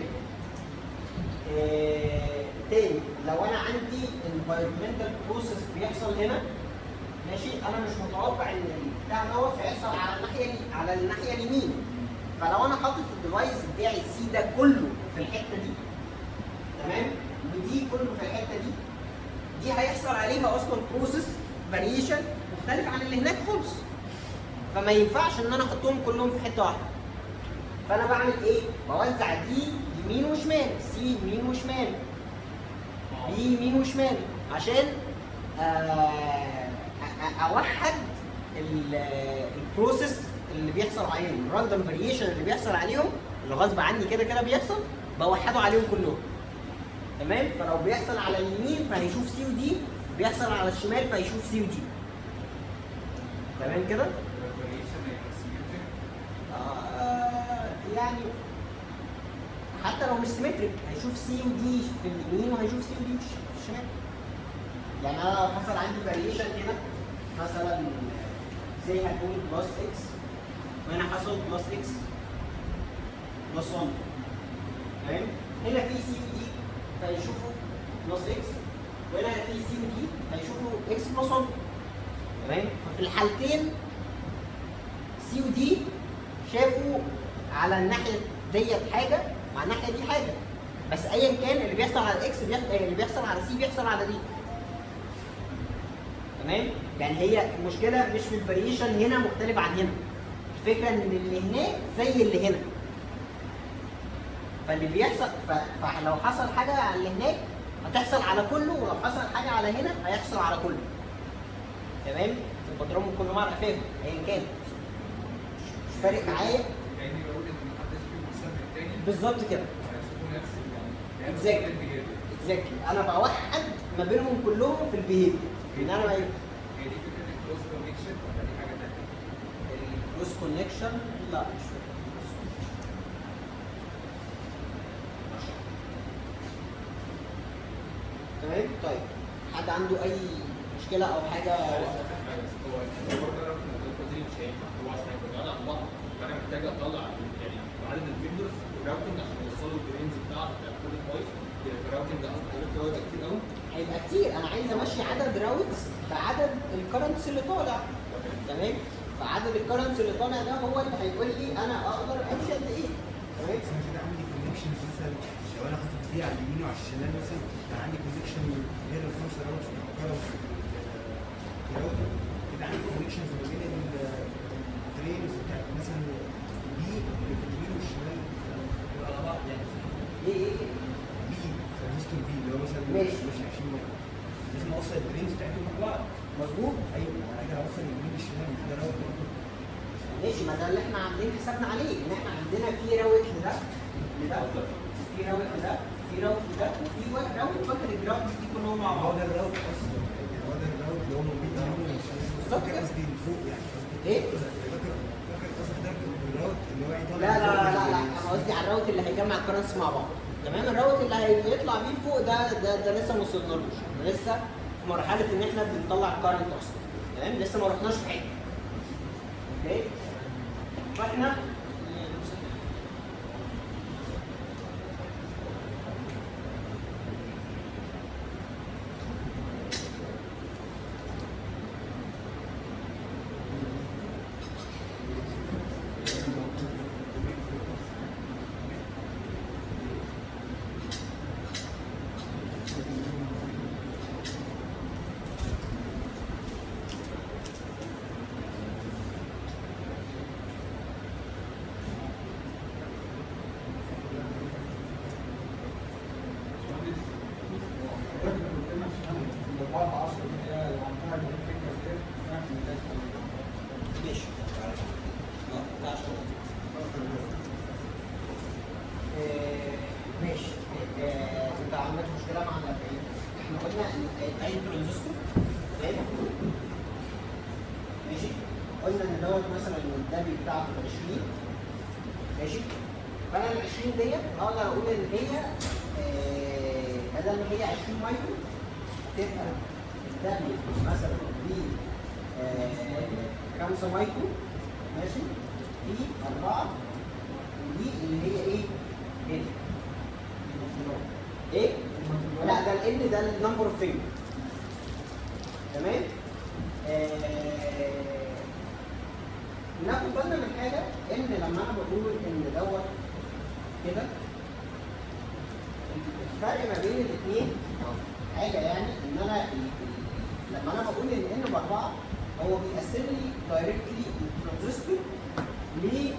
Speaker 1: آه تاني لو انا عندي environmental process بيحصل هنا ماشي انا مش متوقع ان البتاع دوت هيحصل على الناحيه ال- على الناحيه اليمين فلو انا حاطط الديفايس بتاعي السي ده كله في الحته دي تمام ودي كله في الحته دي دي هيحصل عليها اصلا بروسيس فاريشن مختلف عن اللي هناك خالص فما ينفعش ان انا احطهم كلهم في حته واحده فانا بعمل ايه؟ بوزع دي يمين وشمال سي يمين وشمال بي يمين وشمال عشان آه، أ- أ- اوحد ال- البروسيس اللي بيحصل عليهم الراندوم فاريشن اللي بيحصل عليهم اللي غصب عني كده كده بيحصل بوحده عليهم كلهم تمام فلو بيحصل على اليمين فهيشوف سي ودي بيحصل على الشمال فهيشوف سي ودي تمام كده
Speaker 3: الفاريشن هيبقى symmetric.
Speaker 1: آه يعني حتى لو مش سيمتريك هيشوف سي ودي في اليمين وهيشوف سي ودي في الشمال يعني انا لو حصل عندي فاريشن كده مثلا زي هنقول بلس اكس وهنا حصل بلس اكس بلس 1 تمام هنا في سي ودي فيشوفوا بلس اكس وهنا في سي ودي هيشوفوا اكس بلس 1 تمام ففي الحالتين سي ودي شافوا على الناحيه ديت حاجه مع الناحيه دي حاجه بس ايا كان اللي بيحصل على الاكس بيحصل اللي بيحصل على سي بيحصل على دي تمام يعني هي المشكله مش في الفاريشن هنا مختلف عن هنا الفكره ان اللي هناك زي اللي هنا فاللي بيحصل ف... فلو حصل حاجه على اللي هناك هتحصل على كله ولو حصل حاجه على هنا هيحصل على كله تمام بضربهم كلهم على قفاهم ايا كان مش فارق معايا
Speaker 3: كأني بقول إن محدش فيهم أحسن من التاني
Speaker 1: بالظبط كده
Speaker 3: هيشوفوا نفس يعني
Speaker 1: Exactly. اكزاكتلي انا بوحد ما بينهم كلهم في البيهيفير ان انا ما
Speaker 3: هي دي فكرة الكروس كونكشن ولا دي حاجة تانية؟
Speaker 1: الكروس كونكشن لا مش فاكر cross connection. تمام طيب حد عنده اي مشكله او حاجه
Speaker 2: هو البوردر النقطه دي مش هينفع هو عشان يبقى على بعض فانا محتاج اطلع يعني عدد الفيندرز والراوتنج عشان يوصلوا الجرينز بتاعت بتاع كل ديفايس الراوتنج ده اصلا هيبقى كتير قوي
Speaker 1: هيبقى كتير انا عايز امشي عدد راوتس بعدد الكرنتس اللي طالع تمام فعدد الكرنتس اللي طالع ده هو اللي هيقول لي انا اقدر امشي قد ايه تمام
Speaker 4: بس انا كده عندي كونكشنز مثلا لو انا حاطط دي على اليمين وعلى الشمال مثلا كان عندي كونكشن غير الخمسه راوتس محترم في الراوتر كده عندي كونكشنز ما بين الترينز بتاعت مثلا بي اللي في اليمين والشمال على بعض يعني
Speaker 1: ايه ايه
Speaker 4: بي ترانزستور بي اللي هو مثلا
Speaker 1: ماشي.
Speaker 4: مش 20 واحد لازم اوصل الترينز بتاعتهم مع بعض
Speaker 1: مظبوط
Speaker 4: ايوه انا عايز اوصل اليمين والشمال من كده راوتر
Speaker 1: ماشي ما ده اللي احنا عاملين حسابنا عليه ان احنا عندنا في راوت لده لده في راوت لده في راوت لده وفي واحد راوت فاكر الجراوند دي كلهم مع
Speaker 4: هو
Speaker 1: بعض
Speaker 4: ده الراوت اصلا هو ده الراوت اللي هو موجود اليمين والشمال
Speaker 1: بالظبط كده.
Speaker 4: قصدي فوق يعني قصدي
Speaker 1: ايه؟
Speaker 4: فاكر فاكر قصدك الراوت اللي هو يطلع
Speaker 1: لا لا لا لا لا انا قصدي على الراوت اللي هيجمع الكرنس مع بعض تمام الراوت اللي هيطلع بيه لفوق ده ده ده لسه ما وصلنالوش احنا لسه في مرحله ان احنا بنطلع الكرنت اصلا تمام لسه ما رحناش في حته اوكي فاحنا ماشي اه، ده عشان آه، ماشي آه، انت عندك مشكله مع ال 40 احنا اي ترانزستور تمام ماشي قلنا ان دوت مثلا الدبي بتاعته 20 ماشي فانا ال 20 ديت اقدر اقول ان هي آه، بدل ما هي 20 مايكرو تبقى الدبي مثلا ب 5 مايكرو ماشي دي 4 ودي اللي هي ايه؟ هنا ايه؟ لا ده ال ده النمبر اوف فينجر تمام؟ آه، ناخد بالنا من حاجه ان لما انا بقول ان دوت كده الفرق ما بين الاثنين حاجه يعني ان انا ال- ال- لما انا بقول ان ان باربعه هو بيقسم لي دايركتلي الترانزستور ل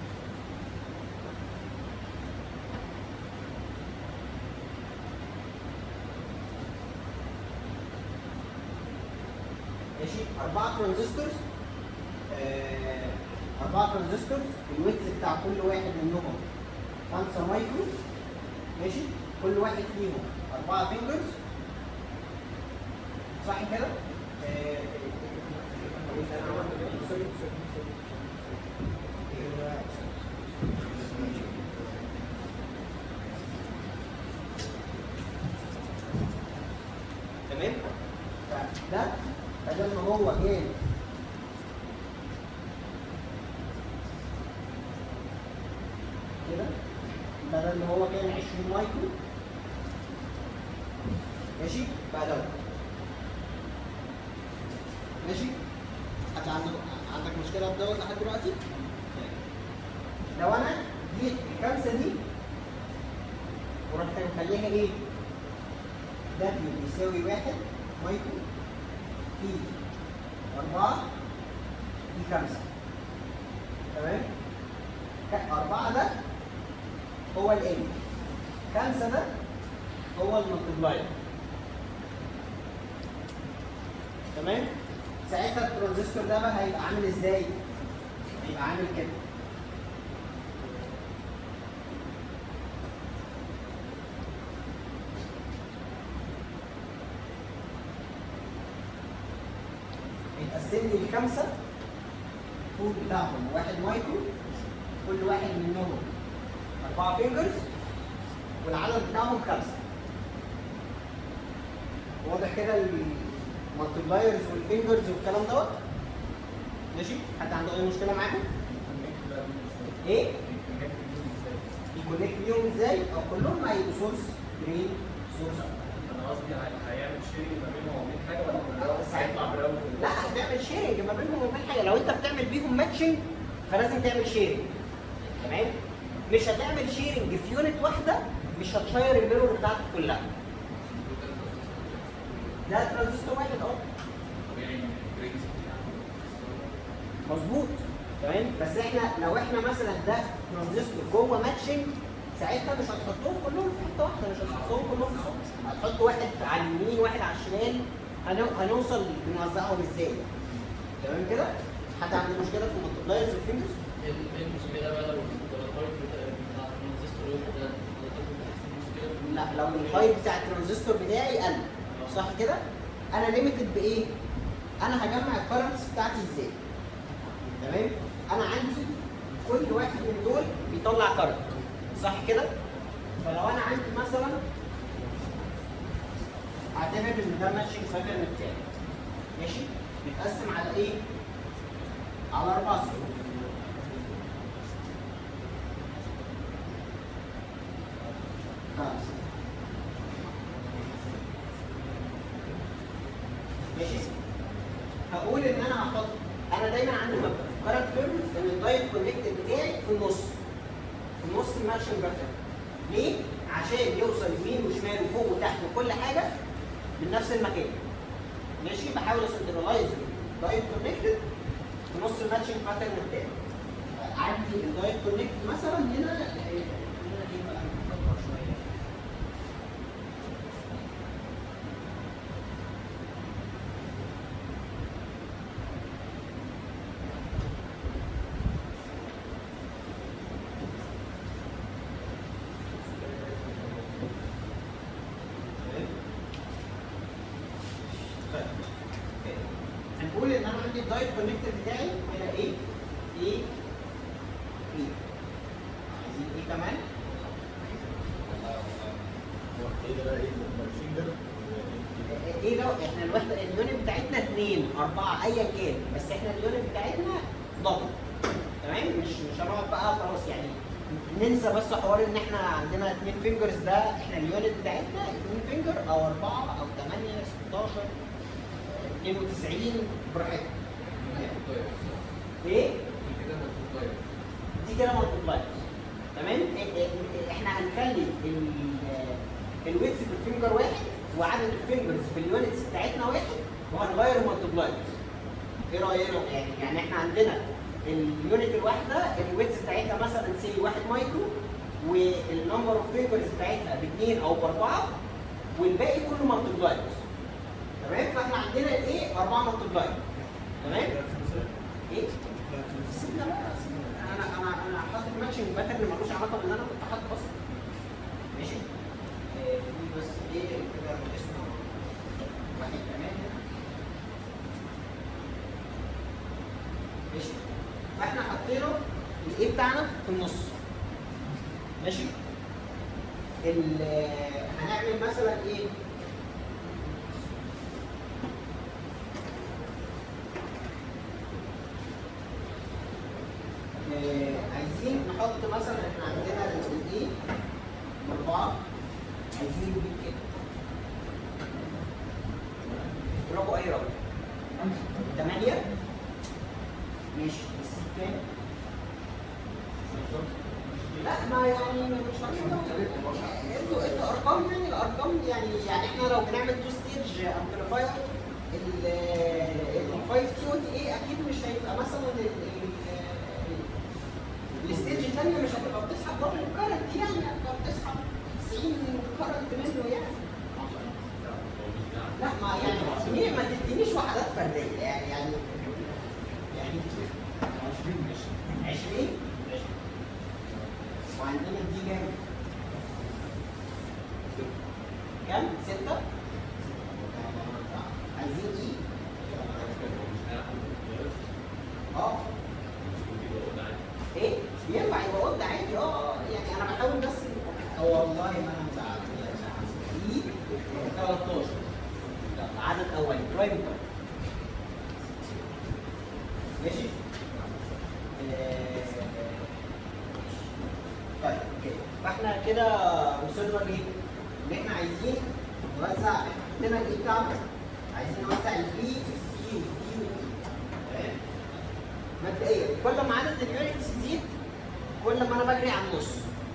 Speaker 1: ماشي أربعة ترانزستورز آه، أربعة ترانزستورز الويتس بتاع كل واحد منهم 5 مايكرو ماشي كل واحد فيهم أربعة فينجرز صح كده؟ آه، تمام؟ فده بدل ما هو كان كده بدل ما هو كان 20 مايكرو ماشي بقى دوت ماشي حد عندك عندك مشكله في دوت لحد دلوقتي لو انا جيت الخمسه دي ورحت مخليها ايه دبليو بيساوي واحد مايكرو في أربعة في خمسة تمام ك- أربعة ده هو ال N خمسة ده هو الملتبلاير تمام ساعتها الترانزستور ده بقى هيبقى عامل ازاي؟ هيبقى عامل كده يتقسم لي الخمسه الطول بتاعهم واحد مايكرو كل واحد منهم اربعه فينجرز والعدد بتاعهم خمسه واضح كده المالتبلايرز والفينجرز والكلام دوت ماشي حد عنده اي مشكله معاهم ايه يكونكت بيهم ازاي او كلهم هيبقوا سورس جرين سورس
Speaker 2: انا قصدي هي- هيعمل شيرنج ما بينهم وبين حاجه ولا
Speaker 1: آه، بس
Speaker 2: هيطلع براوي
Speaker 1: لا هتعمل شيرنج ما بينهم وبين حاجه لو انت بتعمل بيهم ماتشنج فلازم تعمل شيرنج تمام مش هتعمل شيرنج في يونت واحده مش هتشير الميرور بتاعتك كلها ده ترانزستور واحد اه
Speaker 3: طبيعي ان الجريدز
Speaker 1: مظبوط تمام بس احنا لو احنا مثلا ده ترانزستور جوه ماتشنج ساعتها مش هتحطهم كلهم في حته واحده مش هتحطهم كلهم في حته هتحط واحد على اليمين واحد على الشمال هنو- هنوصل نوزعهم ازاي تمام كده حد عنده مشكله في المالتبلايرز والفينجرز
Speaker 6: الفينجز كده بقى لو الهايت بتاع بتاع الترانزستور ده مشكله في
Speaker 1: لا لو الهايت بتاع الترانزستور بتاعي قل صح كده انا ليميتد بايه انا هجمع الكرنتس بتاعتي ازاي تمام انا عندي كل واحد من دول بيطلع كرنت صح كده فلو انا عندي مثلا اعتبر ان ده ماتشنج سايكل بتاعي ماشي بيتقسم على ايه على اربع سطور خمسة ماشي هقول ان انا هحط انا دايما عندي مبدا كاركت تيرمز ان الدايت كونكتد بتاعي في النص في النص الماتشنج باترن ليه؟ عشان يوصل يمين وشمال وفوق وتحت وكل حاجه من نفس المكان ماشي بحاول اسنترلايز الدايت كونكتد في نص الماتشنج باترن بتاعي عندي الدايت كونكت مثلا هنا هنا دي بقى مكبر شويه نقول ان انا عندي الدايت كونكتور بتاعي هنا ايه ايه ايه عايزين ايه كمان ايه لو احنا الوحده اليونت بتاعتنا اثنين اربعه ايا كان بس احنا اليونت بتاعتنا دبل تمام مش مش هنقعد بقى خلاص يعني ننسى بس حوار ان احنا عندنا اثنين فينجرز ده احنا اليونت بتاعتنا اثنين فينجر او اربعه او ثمانيه 16 92 براحتك ايه؟
Speaker 3: كده ملتبلاير
Speaker 1: دي كده مالتبلايرز تمام إ- إ- احنا هنخلي الويتس في الفينجر واحد وعدد الفينجرز في اليونتس بتاعتنا واحد وهنغير المالتبلايرز ايه راينا يعني يعني احنا عندنا اليونت الواحده الويتس بتاعتها مثلا سي 1 مايكرو والنمبر اوف فينجرز بتاعتها باثنين او باربعه والباقي كله مالتبلايرز تمام فاحنا عندنا الايه اربعه مالتبلاير تمام ايه سيبنا بقى سيبنا. انا انا انا حاطط ماتشنج باترن ملوش علاقه باللي انا كنت حاطه اصلا ماشي آه، في بس ايه كده اسمه واحد كمان هنا. ماشي فاحنا حطينا الايه بتاعنا في النص ماشي ال- هنعمل مثلا ايه آه، عايزين نحط مثلا احنا عندنا الايه اربعه عايزين نجيب كده اضربوا اي رقم ثمانية ماشي بس كام؟ لا ما يعني مش هنقدر انتوا انتوا ارقام يعني الارقام يعني يعني احنا لو بنعمل تو ستيج امبليفاير ال ال 5 تي او تي اي اكيد مش هيبقى مثلا ال- ال- الستيج الثانيه مش هتبقى بتسحب دبل الكارنت يعني هتبقى بتسحب 90 كارنت منه يعني لا ما يعني ليه ما تدينيش وحدات فرديه يعني يعني يعني 20 ماشي 20 ماشي وعندنا دي كام؟ كام؟ ستة؟ عايزين ايه؟ اه ايه؟ ينفع يبقى قد عادي اه آه، يعني انا بحاول بس اه والله ما انا مزعل ايه 13 لا، عدد اولي برايم ماشي؟ آه، طيب اوكي فاحنا كده وصلنا لايه؟ ان احنا عايزين نوزع احنا عندنا الايه بتاعنا عايزين نوزع البي والسي والدي والاي تمام؟ مبدئيا كل ما عدد اليونتس يزيد كل ما انا بجري على النص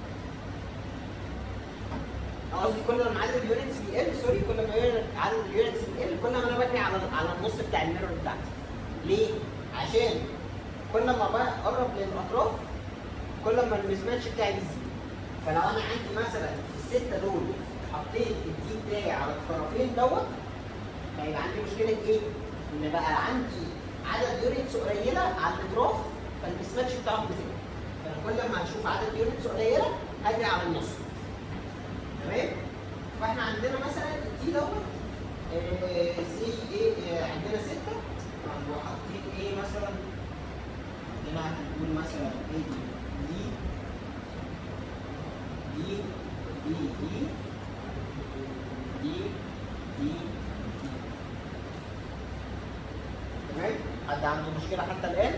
Speaker 1: أنا قصدي كل ما عدد اليونتس بيقل سوري كل ما يونت- عدد اليونتس بيقل كل ما انا بجري على على النص بتاع الميرور بتاعتي ليه؟ عشان كل ما بقرب للاطراف كل ما المسماتش بتاعي بيزيد فلو انا عندي مثلا السته دول حطيت الدي بتاعي على الطرفين دوت هيبقى عندي مشكله ايه؟ ان بقى عندي عدد يونتس قليله على الاطراف فالمسماتش بتاعهم بيزيد فانا كل ما هشوف عدد يونتس قليله هجري على النص تمام؟ فاحنا عندنا مثلا الدي دوت آه، سي ايه آه، عندنا سته هنروح حاطين ايه مثلا هنا هنقول مثلا ايه دي دي دي دي دي دي دي تمام حد عنده مشكلة حتى الآن؟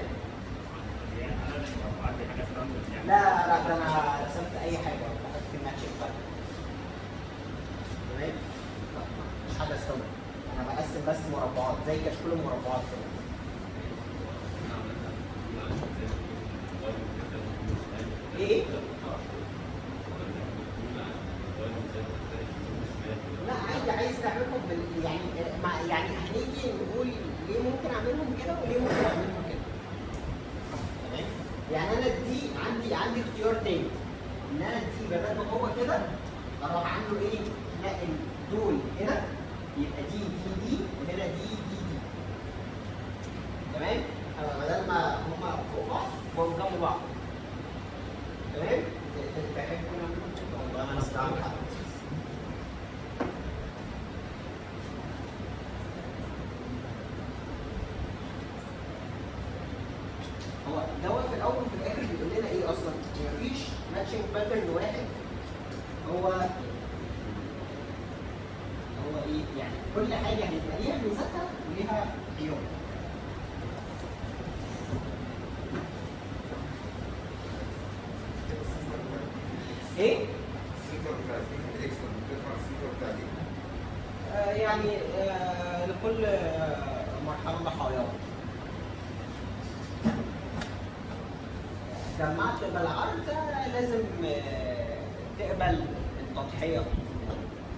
Speaker 1: لا لا ده أنا رسمت أي حاجة بحط في الماتش بتاعتي تمام؟ لا، مش حاجة استوعب أنا بقسم بس مربعات زي كشكول المربعات كده ايه؟ لا عادي عايز تعملهم بال... يعني مع... يعني هنيجي نقول ليه ممكن اعملهم كده وليه ممكن اعملهم كده تمام يعني انا دي عندي عندي اختيار تاني ان انا دي بدل ما هو كده اروح عامله ايه؟ نقل دول هنا يبقى دي دي دي وهنا دي دي دي تمام؟ أنا بدل ما هما فوق بعض بقوا جنب بعض تمام؟ تحبوا نعملهم كده والله انا استعمل حد كل حاجه هيبقى ليها ميزاتها وليها عيوب ايه؟
Speaker 7: السيكر بتاع دي الاكسترا بتدفع السيكر بتاع دي
Speaker 1: آه يعني آه لكل آه مرحله ضحاياها جمعت بالعرض ده لازم آه، تقبل التضحيه فيه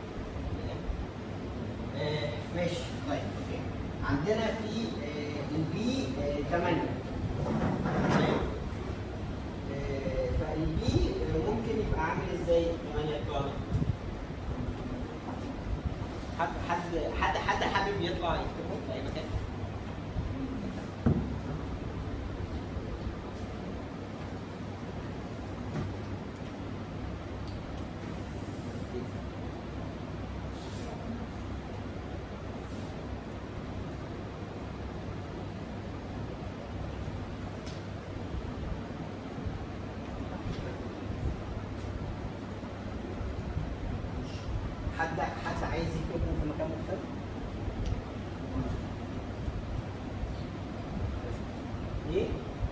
Speaker 1: آه، ماشي طيب اوكي عندنا في البي 8 فالبي ممكن يبقى عامل ازاي 8 بتوعنا حد حد حد حد حابب يطلع يكتبه في اي مكان حد حد عايز يكتبه في مكان مختلف ايه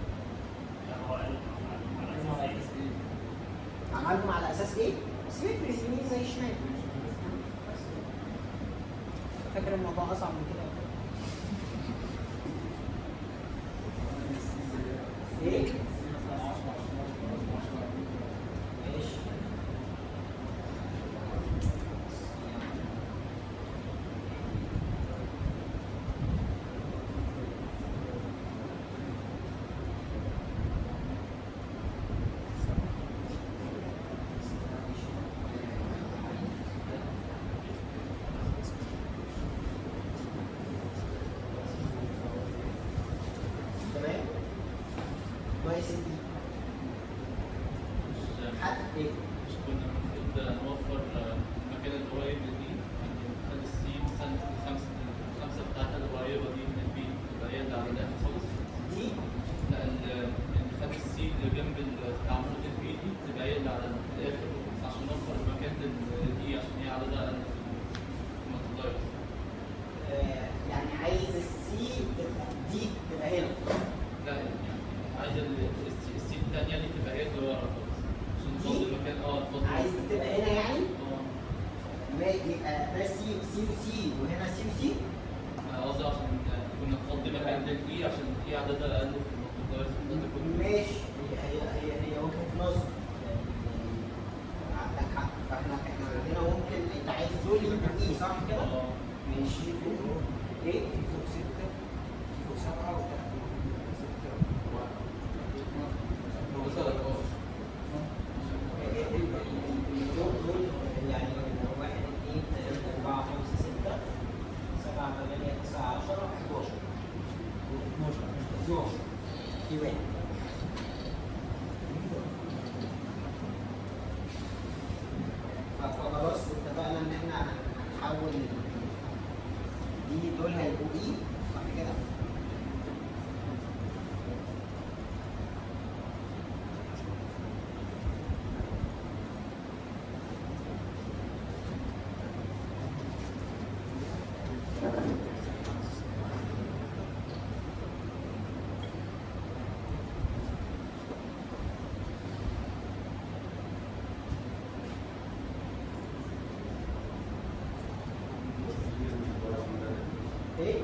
Speaker 1: عملهم على اساس ايه سيمتري يمين زي شمال فاكر الموضوع اصعب من كده ايه ماشي تمام ناقص الدي حد ايه
Speaker 6: مش كنا المفروض نوفر المكان القريب لدي نخلي السي مثلا الخمسة الخمسة بتاعتها القريبة دي من البي تبقى هي اللي على الآخر خالص
Speaker 1: دي
Speaker 6: لا ال- نخلي السي اللي جنب التعامل البي دي تبقى هي اللي على الآخر عشان نوفر مكان للدي عشان هي عددها أقل في المالتيبلاير
Speaker 1: آه يعني عايز السي تبقى دي تبقى هنا
Speaker 6: لا يعني عايز ال- السي السي التانية دي تبقى هي اللي ورا خالص عشان نفضي المكان اه نفضي
Speaker 1: عايز تبقى هنا يعني
Speaker 6: اه
Speaker 1: ما يبقى ده سي سي وسي وهنا سي وسي
Speaker 6: أنا قصدي عشان كنا نفضي مكان للإي عشان الإي عددها أقل في المالتيبلاير ده كله
Speaker 1: ماشي هي هي هي وجهه نظر يعني عندك حق فاحنا احنا عندنا ممكن انت عايز دول يبقوا ايه صح كده؟
Speaker 6: اه
Speaker 1: ماشي ايه؟
Speaker 4: في فوق ستة في فوق سبعة وتحت ستة
Speaker 2: وصلك اه
Speaker 1: دول دول يعني واحد اثنين ثلاثة أربعة خمسة ستة سبعة ثمانية تسعة 10 11 12 في واحد فخلاص اتفقنا ان احنا هنحول دي دول هيبقوا ايه صح كده؟ ايه؟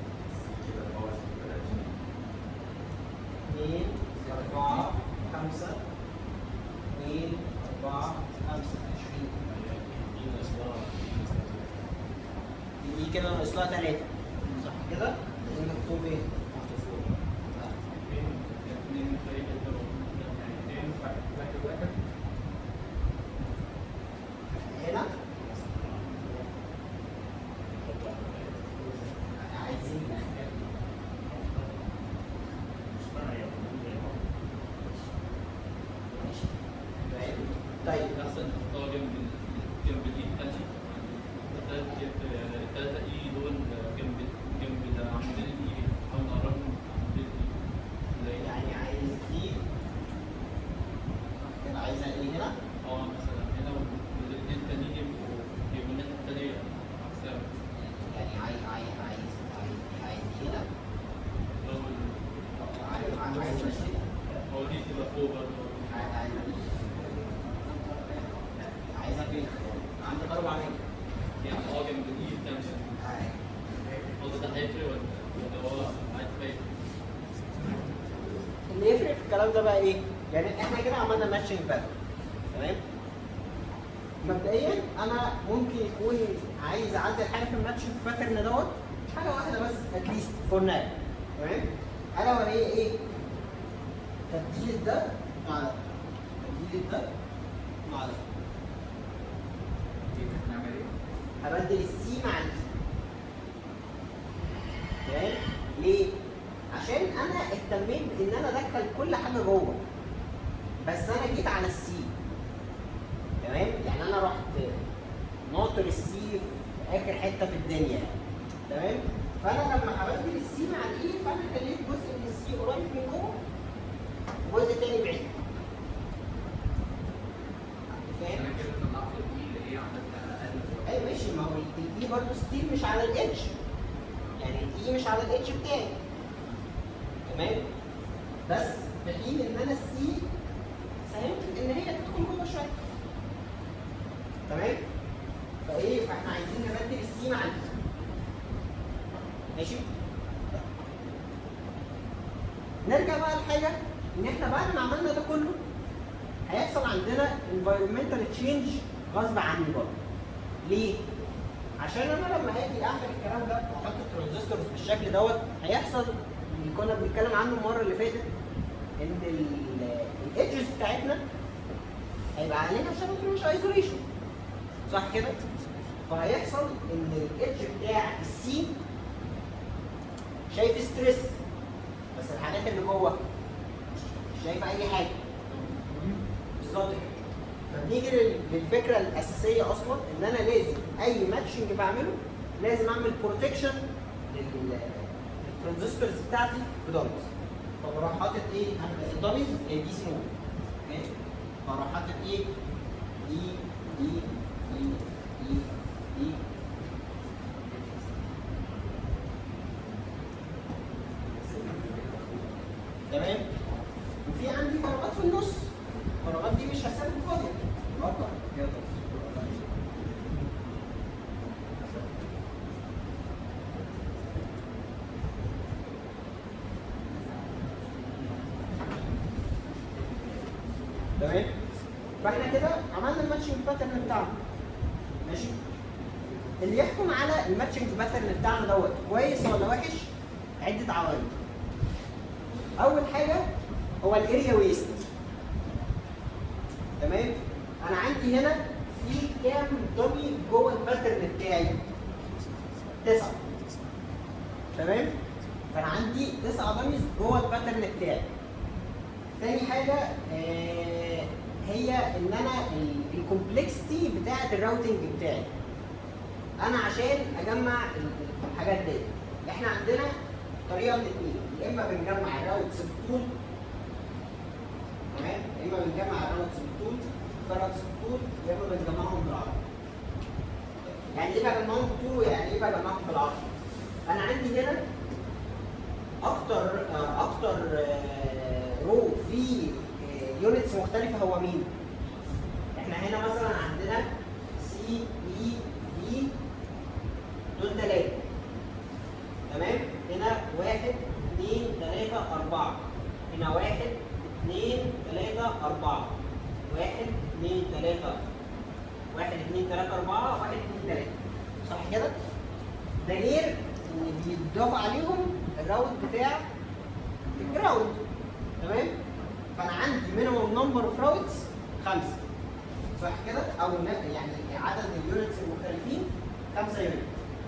Speaker 1: اثنين أربعة خمسة اثنين أربعة خمسة عشرين دي كده ناقص لها ثلاثة صح كده؟ لازم مكتوب ايه؟
Speaker 6: اتنين فريق الدوري
Speaker 1: هنا عايزين ماشي. طيب
Speaker 6: احسن تختار جنب ال- جنب الاي الثاني التلاتة التلاتة اي دول جنب جنب عمودين الاي او نقربهم من عمودين الاي
Speaker 1: يعني عايز دي كده عايزها
Speaker 6: هيفرق ولا ولا هو عادي باين؟
Speaker 1: اللي يفرق في الكلام ده بقى ايه؟ يعني احنا كده عملنا ماتشنج باترن تمام؟ مبدئيا انا ممكن يكون عايز اعدل حاجه في الماتشنج باترن دوت حاجه واحده بس اتليست فور ناو تمام؟ الا وهي ايه؟ تبديل ده مع ده تبديل ده مع ده
Speaker 3: نعمل ايه؟
Speaker 1: هبدل السي مع الاي تمام ليه؟ عشان انا اهتميت بان انا ادخل كل حاجه جوه بس انا جيت على السي تمام يعني انا رحت ناطر السي في اخر حته في الدنيا تمام فانا لما هبدل السي مع الاي فانا خليت جزء من السي قريب من جوه وجزء تاني بعيد فاهم؟
Speaker 3: انا كده طلعت الاي اللي هي عملتها اقل
Speaker 1: اي ماشي ما هو الاي برضه ستيل مش على الاتش يعني الاي مش على الاتش بتاعي تمام بس في حين ان انا السي ساهمت ان هي تدخل جوه شويه تمام فايه فاحنا عايزين نبدل السي مع الاي ماشي نرجع بقى لحاجه ان احنا بعد ما عملنا ده كله هيحصل عندنا environmental change غصب عني برضه ليه؟ عشان انا لما اجي اعمل الكلام ده واحط الترانزستورز بالشكل دوت هيحصل اللي كنا بنتكلم عنه المره اللي فاتت ان الايدجز بتاعتنا هيبقى عليها شبكه مش ايزوليشن صح كده؟ فهيحصل ان الايدج بتاع السي شايف ستريس بس الحاجات اللي جوه مش شايفه اي حاجه بالظبط كده فبنيجي لل- للفكره الاساسيه اصلا ان انا لازم اي ماتشنج بعمله لازم اعمل بروتكشن للترانزستورز بتاعتي بدمز فبروح حاطط ايه؟ الدمز دي سمول اوكي فبروح حاطط ايه؟ دي دي دي دي دي تمام وفي عندي فراغات في النص الفراغات دي مش هسيبها فاضيه برضه تمام فاحنا كده عملنا الماتشنج باترن بتاعنا ماشي اللي يحكم على الماتشنج باترن بتاعنا دوت كويس ولا وحش عده عوامل اول حاجه هو الاريا ويست تمام انا عندي هنا في كام دمي جوه الباترن بتاعي تسعه تمام فانا عندي تسعه دميز جوه الباترن بتاعي تاني حاجه آه هي ان انا الكومبلكسيتي بتاعه الراوتنج بتاعي انا عشان اجمع ال- الحاجات دي احنا عندنا طريقه من اتنين يا اما بنجمع الراوتس بالطول تمام يا اما بنجمع الراوتس بالطول الراوتس بالطول يا اما بنجمعهم بالعرض يعني ايه بجمعهم بالطول ويعني ايه بجمعهم بالعرض انا عندي هنا اكتر آه، اكتر آه، رو في يونتس مختلفه هو مين احنا هنا مثلا عندنا سي اي بي دول ثلاثه تمام هنا واحد اثنين ثلاثة أربعة هنا واحد اثنين ثلاثة أربعة واحد اثنين ثلاثة واحد اثنين ثلاثة أربعة واحد اثنين ثلاثة صح كده؟ ده غير إن بيتضاف عليهم الراوت بتاع الجراوند تمام؟ فأنا عندي مينيموم نمبر اوف راوتس خمسة صح كده؟ أو ن- يعني عدد اليونتس المختلفين خمسة يونت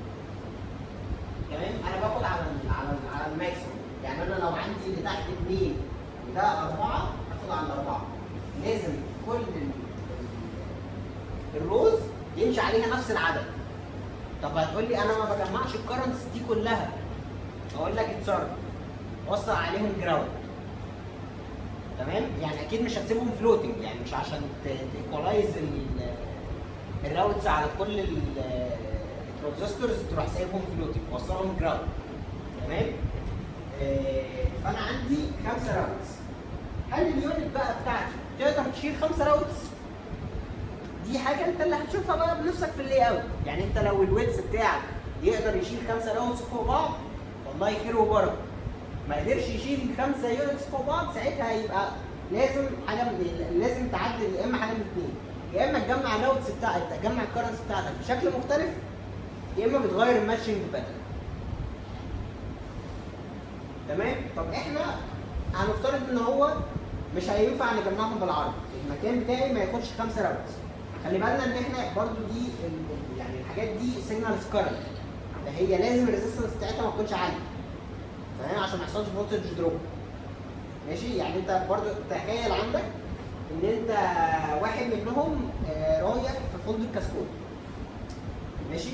Speaker 1: تمام انا باخد على ال على ال على الماكسيموم يعني انا لو عندي اللي تحت اثنين وده اربعه هاخد على الاربعه لازم كل ال- ال- الروز يمشي عليها نفس العدد طب هتقول لي انا ما بجمعش الكرنتس دي كلها اقول لك اتصرف وصل عليهم جراوند تمام يعني اكيد مش هتسيبهم فلوتنج يعني مش عشان تيكولايز الراوتس على كل ال- الترانزستورز تروح سايبهم فلوتنج وصلهم جراوند تمام آه، فانا عندي خمسه راوتس هل اليونت بقى بتاعتي تقدر تشيل خمسه راوتس دي حاجه انت اللي هتشوفها بقى بنفسك في اللاي اوت يعني انت لو الويتس بتاعك يقدر يشيل خمسه راوتس فوق بعض والله خير وبركه ما قدرش يشيل خمسه يونتس فوق بعض ساعتها يبقى لازم حاجه من لازم تعدل يا اما حاجه من الاثنين يا اما تجمع الراوتس بتاعتك تجمع الكرنس بتاعتك بشكل مختلف يا اما بتغير الماتشنج باترن تمام طب احنا هنفترض ان هو مش هينفع نجمعهم بالعرض المكان بتاعي ما ياخدش خمسه راوتس خلي بالنا ان احنا برضو دي ال- يعني الحاجات دي سيجنالز كارنت فهي لازم الريزستنس بتاعتها ما تكونش عاليه تمام عشان ما يحصلش فولتج دروب ماشي يعني انت برضو تخيل عندك ان انت واحد منهم آه، رايح في فندق كاسكول ماشي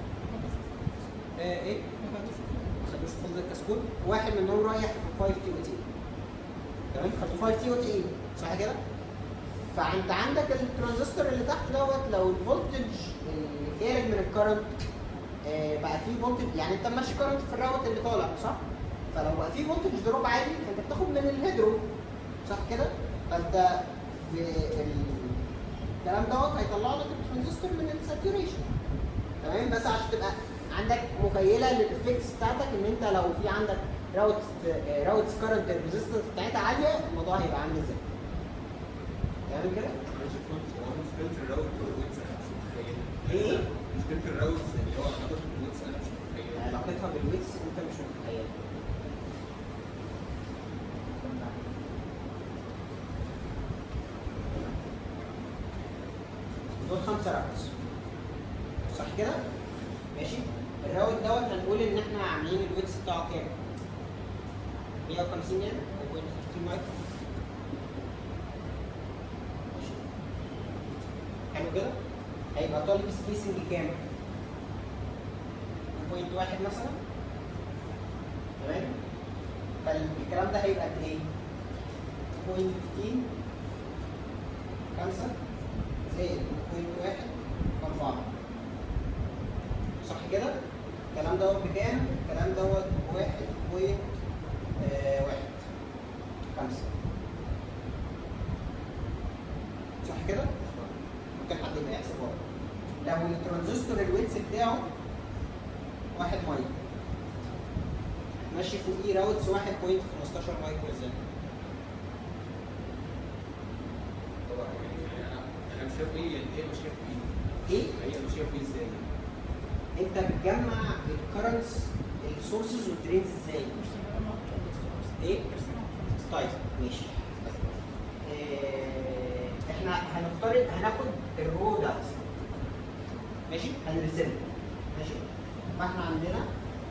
Speaker 1: آه ايه ما خدوش في فندق كاسكول واحد منهم رايح في 5 تي او تي تمام خدوا 5 تي او تي صح كده فانت عندك الترانزستور اللي تحت دوت لو الفولتج اللي خارج من الكرنت آه، بقى فيه فولتج يعني انت ماشي كرنت في الراوت اللي طالع صح؟ فلو بقى فيه فولتج دروب عالي فانت بتاخد من الهيدرو صح كده؟ فانت ب- ال- الكلام دوت هيطلع لك الترانزستور من الساتوريشن تمام بس عشان تبقى عندك مخيله للافكتس بتاعتك ان انت لو في عندك راوت راوت كرنت الريزستنس بتاعتها عاليه الموضوع هيبقى عامل ازاي؟ تمام كده؟
Speaker 2: معلش يا باشمهندس، هو مشكله الراوت والويتس انا مش متخيل
Speaker 1: ايه؟
Speaker 2: مشكله الراوت اللي هو علاقته بالويتس انا مش متخيل
Speaker 1: علاقتها بالويتس انت مش متخيل دول خمسة راوتس صح كده؟ ماشي؟ الراوت دوت هنقول ان احنا عاملين الويتس بتاعه كام؟ 150 يعني او 50 مايكرو ماشي حلو كده؟ هيبقى طالب سبيسنج كام؟ 0.1 مثلا تمام فالكلام ده هيبقى قد ايه؟ 0.15 5 زائد 0.1 4 صح كده؟ الكلام دوت بكام؟ الكلام دوت بواحد بوينت آه، واحد خمسة صح كده؟ ممكن حد يبقى يحسب ورا لو الترانزستور الويتس بتاعه واحد مايكرو ماشي فوقيه راوتس 1.15 مايكرو ازاي؟
Speaker 2: طبعا يعني انا انا مش شايف ايه يعني ايه مش شايف ايه
Speaker 1: ايه؟
Speaker 2: هي مش شايف ايه ازاي
Speaker 1: انت بتجمع الكرنتس السورسز والدرينز ازاي؟ ايه؟ طيب ماشي إيه، احنا هنفترض هناخد الرو ده ماشي؟ هنرسمه ماشي؟ فاحنا عندنا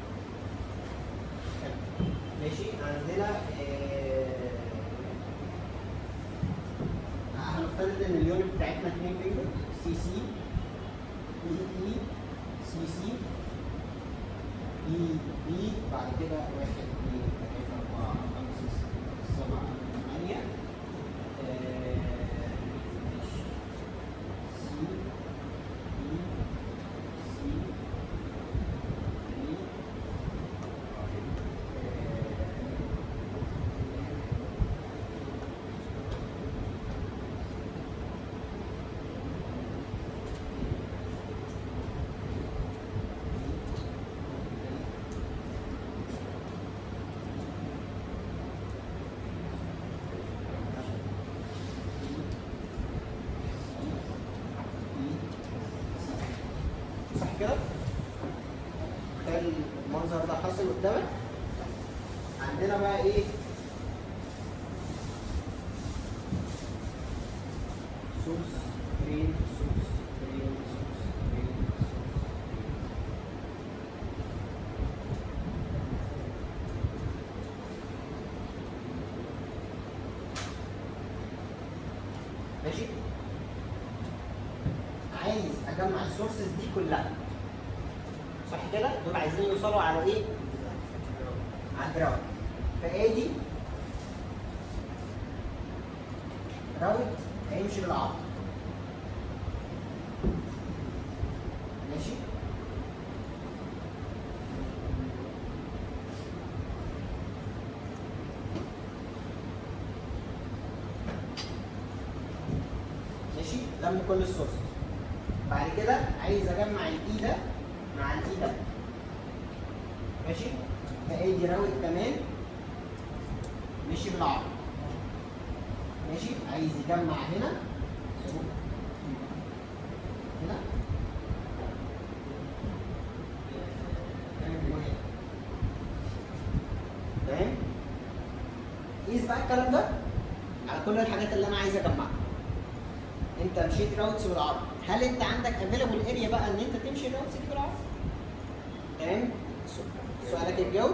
Speaker 1: ماشي عندنا إيه، هنفترض ان اليونت بتاعتنا 2 فينجر سي سي اي اي سي سي اي بي بعد كده واحد اثنين ثلاثة أربعة خمسة ستة سبعة ثمانية آه، ماشي. سي بي سي بي صح كده؟ ده المنظر ده حاصل قدامك عندنا بقى ايه؟ سورس درين سورس درين سورس درين سورس ماشي؟ عايز اجمع السورسز دي كلها صح كده؟ دول عايزين يوصلوا على ايه؟ على الجراوند فادي راوت هيمشي بالعرض ماشي؟ ماشي؟ لم كل السورسز بعد كده عايز اجمع الاي ده مع الاي ده ماشي فادي راوت كمان مشي بالعرض ماشي عايز يجمع هنا هنا تمام قيس بقى الكلام ده على كل الحاجات اللي انا عايز اجمعها انت مشيت راوتس بالعرض هل انت عندك افيلابل اريا بقى ان انت تمشي الراوتس دي بالعرض تمام سو- سؤالك يتجاوب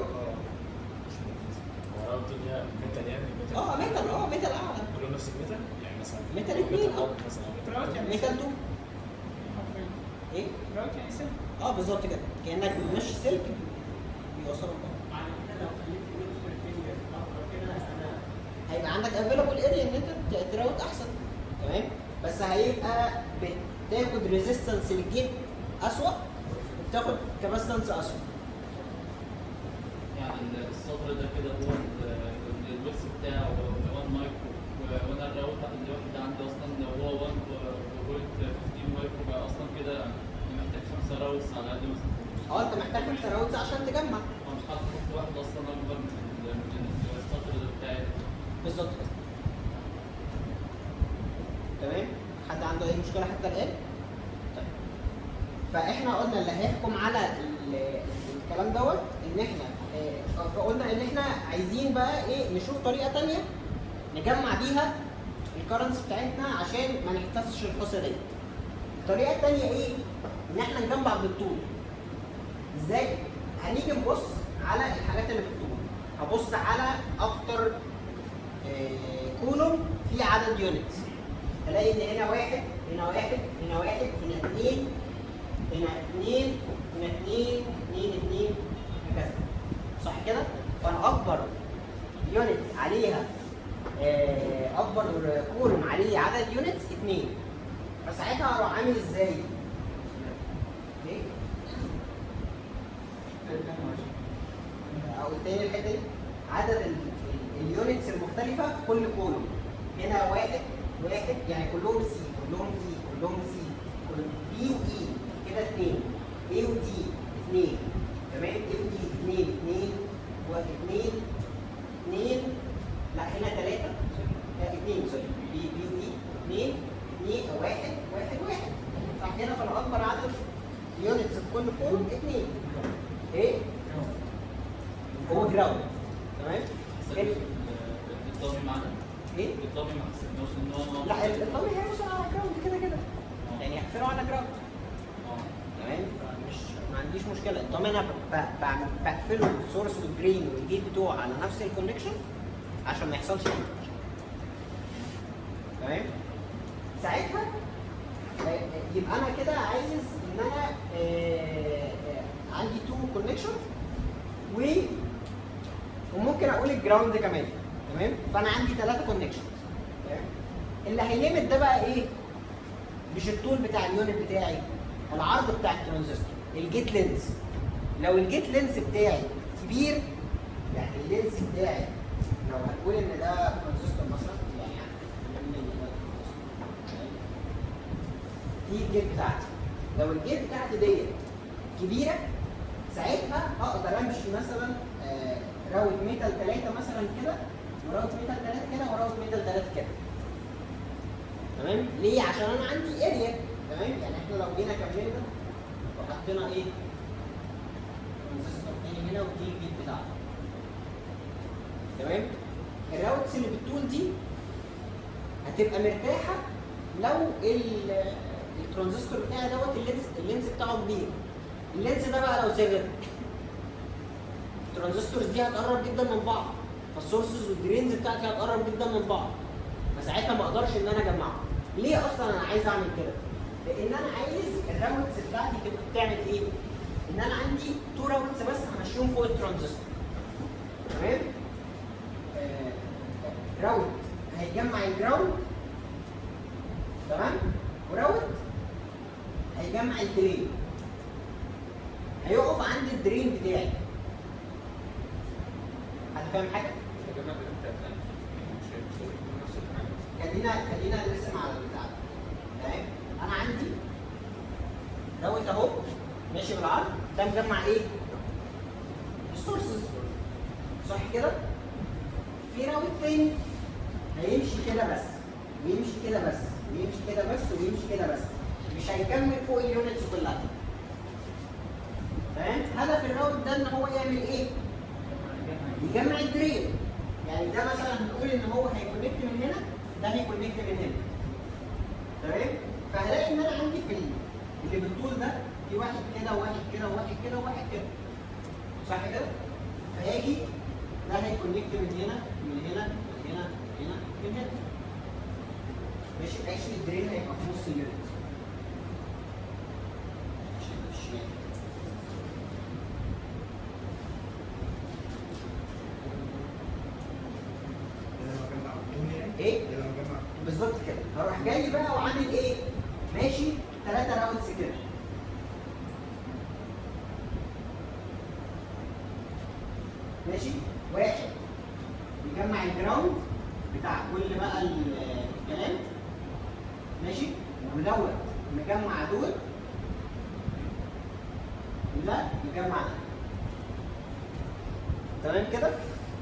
Speaker 8: هو راوت الدنيا ميتال يعني ميتال
Speaker 1: اه ميتال اه ميتال اعلى
Speaker 8: كلهم نفس الميتال يعني مثلا
Speaker 1: ميتال اتنين، اه.
Speaker 8: اه مثلا أو ميتال
Speaker 1: ميتال 2 ايه
Speaker 5: راوت يعني سهل
Speaker 1: اه بالظبط كده كانك بتمشي سلك بيوصلوا لبعض
Speaker 5: معنى كده لو خليت الويب فينجر فتره كده انا
Speaker 1: هيبقى عندك افيلابل اريا ان انت ت- تراوت احسن تمام بس هيبقى بتاخد ريزيستنس للجيت اسوأ وبتاخد كاباسيتنس اسوأ
Speaker 6: يعني ال- السطر ده كده هو ال- الويكس بتاعه 1 مايكرو و- وانا الراوت اللي واحد عندي اصلا لو هو 1 بوينت 15 مايكرو بقى اصلا كده أنا محتاج خمسه راوتس على الاقل مثلا
Speaker 1: اه انت محتاج خمسه راوتس عشان تجمع
Speaker 6: انا مش حاطط خط واحد اصلا اكبر من ال- من السطر ده بتاعي
Speaker 1: بالظبط كده تمام حد عنده اي مشكله حتى الان طيب فاحنا قلنا اللي هيحكم على ال- الكلام دوت ان احنا آه، فقلنا ان احنا عايزين بقى ايه نشوف طريقه تانية نجمع بيها الكرنس بتاعتنا عشان ما نحتسش الحصه ديت الطريقه التانية ايه ان احنا نجمع بالطول ازاي هنيجي نبص على الحاجات اللي بالطول هبص على اكتر آه، كولوم فيه عدد يونتس هلاقي ان هنا واحد هنا واحد هنا واحد هنا اثنين هنا اثنين هنا اثنين اثنين اثنين هكذا صح كده؟ فانا اكبر يونت عليها آه، اكبر كولوم عليه عدد يونتس اثنين فساعتها هروح عامل ازاي؟ ايه؟ او تاني الحته دي عدد ال- ال- اليونتس المختلفه في كل كولوم هنا واحد واحد يعني كلهم سي كلهم اي كلهم سي كل بي واي كده اثنين اي ودي اثنين تمام اي ودي اثنين اثنين واثنين اثنين لا هنا ثلاثه لا اثنين سوري بي بي واي اثنين اثنين واحد واحد واحد صح هنا فانا اكبر عدد يونتس في كل كولوم اثنين ايه؟ هو جراوند تمام؟ ال-
Speaker 6: الضامي معانا
Speaker 1: ايه؟
Speaker 6: الضامي ما حسبناش ان هو
Speaker 1: لا ال- الطبيعي هيوصل على جراوند كده كده يعني هيقفلوا على جراوند
Speaker 6: اه
Speaker 1: تمام فمش ما عنديش مشكله طبعا انا ب- بعمل بقفله السورس والدرين والجيت بتوعه على نفس الكونكشن عشان ما يحصلش انترفيرنس تمام ساعتها آه، يبقى انا كده عايز ان انا آه، آه، عندي تو كونكشن و وممكن اقول الجراوند كمان تمام فانا عندي ثلاثه كونكشن تمام اللي هيليمت ده بقى ايه مش الطول بتاع اليونت بتاعي العرض بتاع الترانزستور الجيت لينز لو الجيت لينز بتاعي كبير يعني اللينز بتاعي لو هنقول ان ده ترانزستور مثلا يعني هنعمل إن ده ترانزستور. دي الجيت بتاعتي لو الجيت بتاعتي ديت كبيره ساعتها اقدر امشي مثلا آه، راوت ميتال ثلاثه مثلا كده وراوت ميتال ثلاثه كده وراوت ميتال ثلاثه كده تمام ليه عشان انا عندي اريا تمام يعني احنا لو جينا كملنا وحطينا ايه ترانزستور تاني هنا ودي الجيت بتاعته تمام الراوتس اللي بالطول دي هتبقى مرتاحه لو ال- الترانزستور بتاعي دوت اللينس اللينس بتاعه كبير اللينس ده بقى لو صغر الترانزستورز دي هتقرب جدا من بعض فالسورسز والدرينز بتاعتي هتقرب جدا من بعض فساعتها ما اقدرش ان انا اجمعهم ليه اصلا انا عايز اعمل كده لان انا عايز الراوتس بتاعتي تبقى بتعمل ايه ان انا عندي تو راوتس بس همشيهم فوق الترانزستور تمام آه، راوت هيجمع الجراوند تمام وراوت هيجمع الدرين هيقف عند الدرين بتاعي حد فاهم حاجه؟
Speaker 2: يا جماعه ده بتاع مش مش هيكون نفس الحاجه
Speaker 1: خلينا خلينا نرسم على البتاع ده. تمام انا عندي راوت اهو ماشي بالعرض ده مجمع ايه؟ سورسز صح كده؟ في راوت تاني هيمشي كده بس ويمشي كده بس ويمشي كده بس ويمشي كده بس مش هيكمل فوق اليونتس كلها تمام؟ هدف الراوت ده ان هو يعمل ايه؟ يجمع الدرين يعني ده مثلا هنقول ان هو هيكونكت من هنا ده هيكونكت من هنا تمام فهلاقي ان انا عندي في ال- اللي بالطول ده في واحد كده وواحد كده وواحد كده وواحد كده صح كده فهاجي ده هيكونكت من هنا من هنا من هنا من هنا من هنا ماشي اكشلي الدرين هيبقى في نص اليونت ماشي، في الشمال.
Speaker 4: ده لما اجمع الدنيا يعني
Speaker 1: ايه
Speaker 4: ده لما اجمع
Speaker 1: بالظبط كده هروح جاي بقى وعامل ايه ماشي ثلاثة راوندز كده ماشي واحد يجمع الجراوند بتاع كل بقى ال- الكلام ماشي ودوت مجمع دول وده يجمع ده تمام كده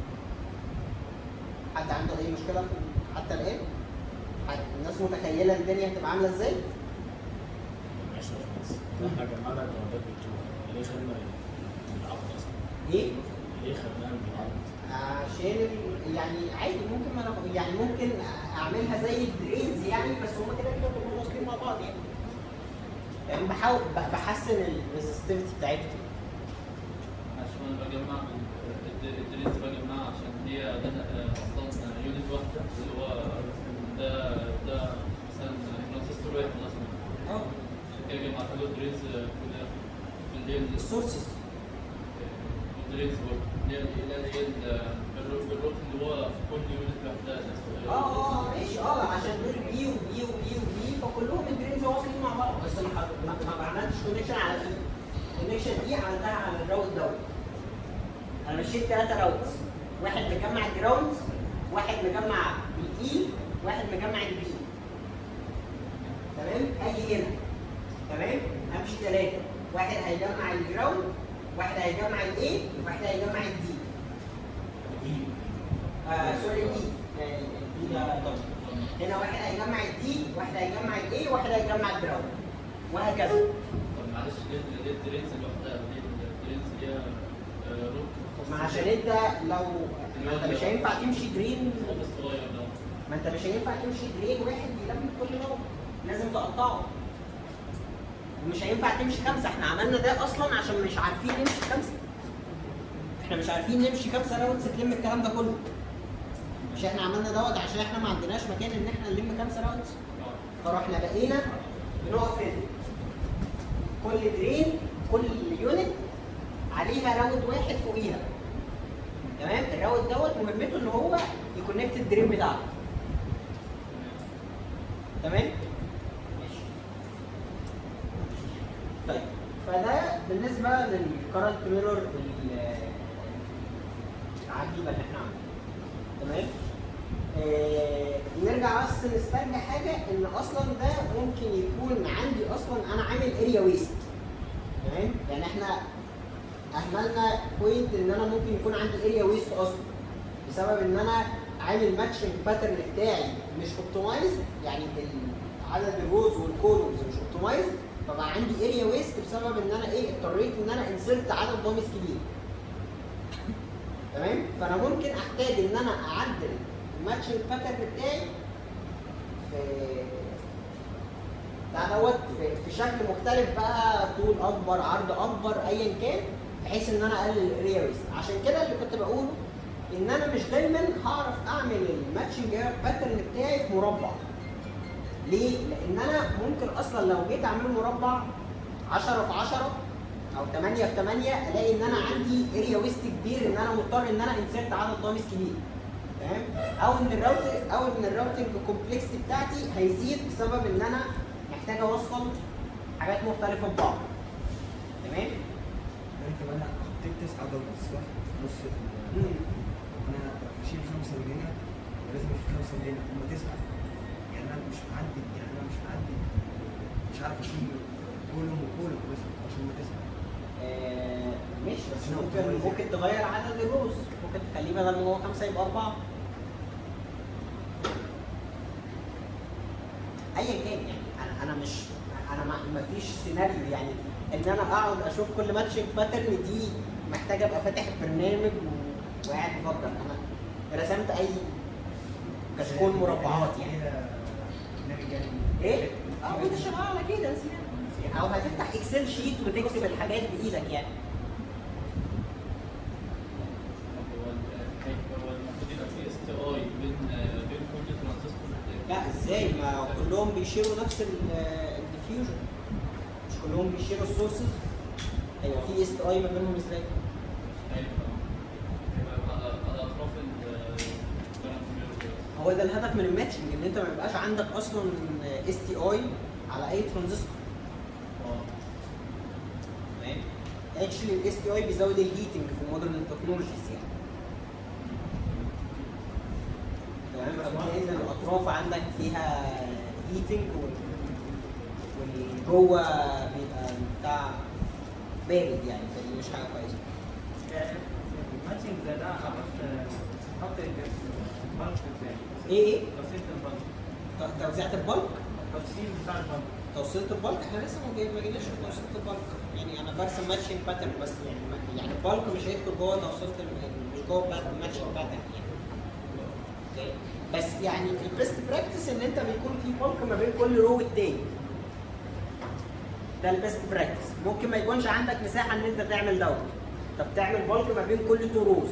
Speaker 1: حد عنده اي مشكله في- حتى الان حد الناس متخيله الدنيا هتبقى عامله ازاي
Speaker 8: ماشي يا باشمهندس احنا جمعنا الجوابات بالطول ليه خدنا العقد اصلا؟
Speaker 1: ايه
Speaker 8: ليه خدناها من العقد؟
Speaker 1: عشان ال- يعني عادي ممكن ما ناخد- يعني ممكن اعملها زي الدرينز يعني بس هما كده كده بيبقوا واصلين مع بعض يعني يعني بحاول ب- بحسن الريزستيفيتي بتاعتهم
Speaker 6: عشان انا بجمع الد- الدريس بجمعها عشان هي ده آه، اصلا يونت واحده اللي هو ده ده مثلا ترانزستور واحد مثلا
Speaker 1: اه
Speaker 6: عشان كده جمعت له دريس كلها اللي هي
Speaker 1: السورسز
Speaker 6: الدريس برضه اللي هي اللي هي ال- الرو- الروت اللي هو في كل يونت لوحدها
Speaker 1: اه اه اه ماشي اه عشان دول بي وبي وبي وبي فكلهم الدرينز واصلين مع بعض بس ما ح- ما ما عملتش كونكشن على دي الكونكشن دي عملتها على الراوت دوت انا مشيت ثلاثة راوتس واحد مجمع الجراوندز واحد مجمع الاي واحد مجمع البي تمام اجي هنا تمام امشي ثلاثة واحد هيجمع الجراوند واحد هيجمع الاي واحد هيجمع الدي آه سوري الدي آه، الدي ده طبعا هنا واحد هيجمع الدي واحد هيجمع الاي واحد هيجمع الجراوند وهكذا
Speaker 6: طب معلش ليه ليه الدريس لوحدها ليه الدريس ليها آه، روت مخصص
Speaker 1: ما عشان انت لو ما انت مش هينفع تمشي درين
Speaker 6: الروت الصغير ده
Speaker 1: ما انت مش هينفع تمشي درين واحد يلم كل نوع لازم تقطعه ومش هينفع تمشي خمسه احنا عملنا ده اصلا عشان مش عارفين نمشي خمسه احنا مش عارفين نمشي خمسه راوندز تلم الكلام ده كله مش احنا عملنا دوت عشان احنا ما عندناش مكان ان احنا نلم خمسه راوندز فرحنا بقينا بنقف هنا كل درين كل يونت عليها راوند واحد فوقيها تمام الراوند دوت مهمته ان هو يكونكت الدرين بتاعته تمام ماشي طيب فده بالنسبه للكرنت ميرور العجيبه اللي احنا عاملينها تمام آه نرجع بس نسترجع حاجه ان اصلا ده ممكن يكون عندي اصلا انا عامل اريا ويست تمام يعني احنا اهملنا بوينت ان انا ممكن يكون عندي اريا ويست اصلا بسبب ان انا عامل ماتشنج باترن بتاعي مش اوبتمايز يعني ال- عدد الروز والكولومز مش اوبتمايز فبقى عندي اريا ويست بسبب ان انا ايه اضطريت ان انا انسرت عدد ضامس كبير تمام فانا ممكن احتاج ان انا اعدل الماتشنج باترن بتاعي في بتاع دوت في- في شكل مختلف بقى طول اكبر عرض اكبر ايا كان بحيث ان انا اقلل الاريا ويست عشان كده اللي كنت بقوله ان انا مش دايما هعرف اعمل الماتشنج باترن بتاعي في مربع ليه؟ لان انا ممكن اصلا لو جيت اعمل مربع 10 في 10 او 8 في 8 الاقي ان انا عندي اريا ويست كبير ان انا مضطر ان انا انسرت عدد ضامس كبير تمام او ان الراوتنج او ان الراوتنج كومبلكسيتي بتاعتي هيزيد بسبب ان انا محتاج اوصل حاجات مختلفه ببعض تمام
Speaker 4: انت بقى حطيت تسعة دولار صح؟ نص ال-
Speaker 1: مم.
Speaker 4: انا هشيل خمسة من هنا ولازم اشيل خمسة من هنا هم تسعة يعني انا مش معدي يعني انا مش معدي مش عارف اشيل كولوم وكولوم مثلا عشان هم تسعة
Speaker 1: آه، ماشي بس ممكن ممكن تغير عدد الروز ممكن تخليه بدل ما هو خمسه يبقى اربعه ايا كان يعني انا انا مش انا ما ما فيش سيناريو يعني ان انا اقعد اشوف كل ماتشنج باترن دي محتاج ابقى فاتح البرنامج و- وقاعد بفكر انا رسمت اي كشكول مربعات يعني ايه؟ اه وانت شغال على كده او هتفتح اكسل شيت وتكتب الحاجات بايدك يعني
Speaker 6: هو ال- هو المفروض يبقى في اس تي اي بين بين كل ترانزستور
Speaker 1: لا ازاي ما كلهم بيشيروا نفس الديفيوجن مش كلهم بيشيروا السورسز هيبقى في اس اي ما بينهم ازاي؟
Speaker 6: هيبقى على على اطراف ال current mirror بس.
Speaker 1: هو ده الهدف من الماتشنج ان انت ما يبقاش عندك اصلا اس تي اي على اي ترانزستور
Speaker 6: اه
Speaker 1: تمام اكشلي الاس تي اي بيزود الهيتنج في مودرن تكنولوجيز يعني تمام فبتلاقي ان الاطراف عندك فيها هيتنج والجوه بيبقى بتاع بارد يعني فدي مش حاجه كويسه
Speaker 5: الماتشنج زي ده عملت خط البلك ازاي؟
Speaker 1: ايه ايه؟
Speaker 5: توصيل البلك
Speaker 1: ت- توزيعة البلك
Speaker 5: التفصيل بتاع البلك
Speaker 1: توصيلة البلك احنا لسه ما جاي- ما جيناش في توصيلة البلك يعني انا برسم ماتشنج باترن بس يعني ما- يعني البلك مش هيدخل جوه توصيلة ال- مش جوه ماتشنج باترن يعني اوكي بس يعني البيست براكتس ان انت بيكون في بلك ما بين كل رو والتاني ده البيست براكتس ممكن ما يكونش عندك مساحه ان انت تعمل دوت طب تعمل بلك ما بين كل تو روز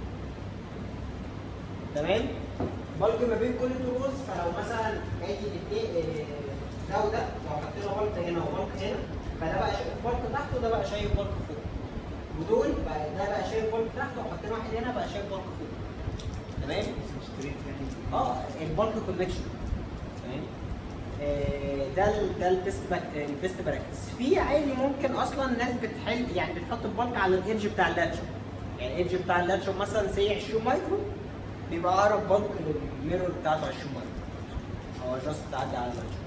Speaker 1: تمام بلك ما بين كل تو روز فلو مثلا ادي الاثنين ده وده لو حطينا بلك هنا وبلك هنا فده بقى شايف بلك تحت وده بقى شايف بلك فوق ودول بقى ده بقى شايف بلك تحت وحطينا واحد هنا بقى شايف بلك فوق تمام اه البلك كونكشن تمام آه، ده ال ده البيست باك البيست براكتس في عادي ممكن اصلا ناس بتحل يعني بتحط البلك على الايدج بتاع اللاتشو يعني الايدج بتاع اللاتشو مثلا سي 20 مايكرو بيبقى اقرب بلك للميرور بتاعته 20 مايكرو هو جاست تعدي على اللاتشو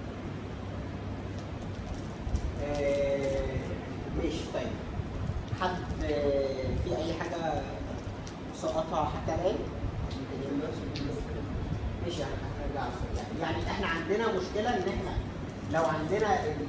Speaker 1: آه، ماشي طيب حد آه، في اي حاجه سقطها حتى الان؟ ماشي يعني هنرجع للسؤال. يعني احنا عندنا مشكله ان احنا لو عندنا ال-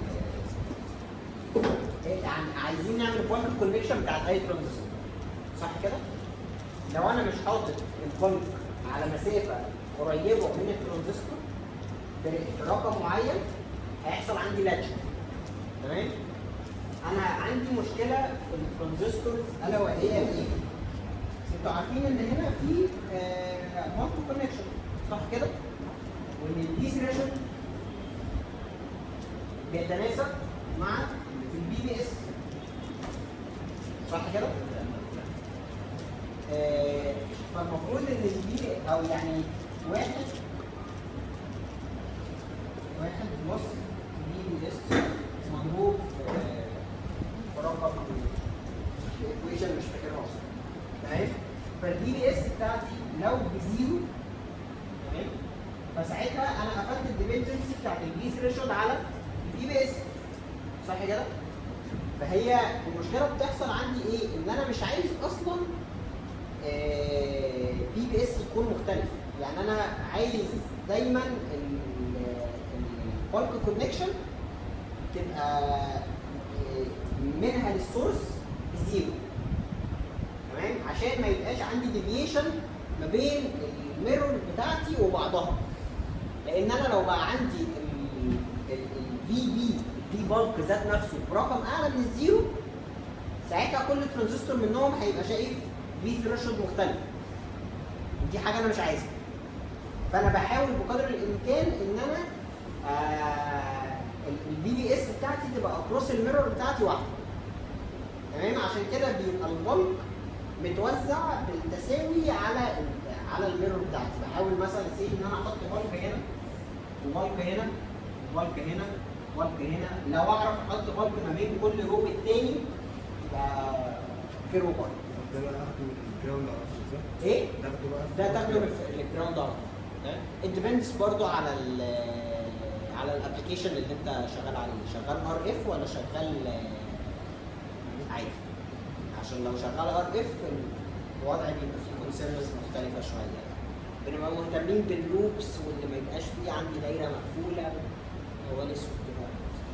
Speaker 1: إيه، عن- عايزين نعمل بوينت كونكشن بتاعت اي ترانزستور صح كده؟ لو انا مش حاطط البوينت على مسافه قريبه من الترانزستور برقم معين هيحصل عندي لاتش تمام؟ انا عندي مشكله في الترانزستورز الا وهي ايه؟ انتوا عارفين ان هنا في مالتي كونكشن صح كده؟ وان البي ثريشولد بيتناسب مع البي بي اس صح كده؟ آه، فالمفروض ان البي او يعني واحد واحد نص بي بي اس مضروب في في رقم الايكويشن مش فاكرها اصلا تمام فالبي بي اس بتاعتي لو بزيرو تمام فساعتها انا قفلت الديبندنسي بتاعت البي ثريشولد على البي بي اس صح كده؟ فهي المشكله بتحصل عندي ايه؟ ان انا مش عايز اصلا بي بي اس يكون مختلف يعني انا عايز دايما البالك كونكشن تبقى آه، منها للسورس بزيرو تمام عشان ما يبقاش عندي ديفيشن ما بين الميرور بتاعتي وبعضها لان انا لو بقى عندي الفي بي الفي بالك ذات نفسه برقم اعلى من الزيرو ساعتها كل ترانزستور منهم هيبقى شايف في ثريشولد مختلف ودي حاجه انا مش عايزها فانا بحاول بقدر الامكان ان انا الفي بي اس بتاعتي تبقى اكروس الميرور بتاعتي واحده تمام عشان كده بيبقى البلك متوزع بالتساوي على ال- على الميرور بتاعتي بحاول مثلا سي ان انا احط بلك هنا وبلك هنا وبلك هنا وبلك هنا لو اعرف احط بلك ما بين كل رو والتاني يبقى في رو بلك
Speaker 4: ده بقى اخده الجراوند على طول صح؟
Speaker 1: ايه؟
Speaker 4: تاخده بقى
Speaker 1: ده تاخده الجراوند على طول الديبندس برضو على ال على الابلكيشن اللي انت شغال عليه شغال ار اف ولا شغال عادي عشان لو شغال ار اف الوضع بيبقى فيه كونسيرنز مختلفه شويه بنبقى مهتمين باللوبس واللي ما يبقاش فيه عندي دايره مقفوله هو الاسود كده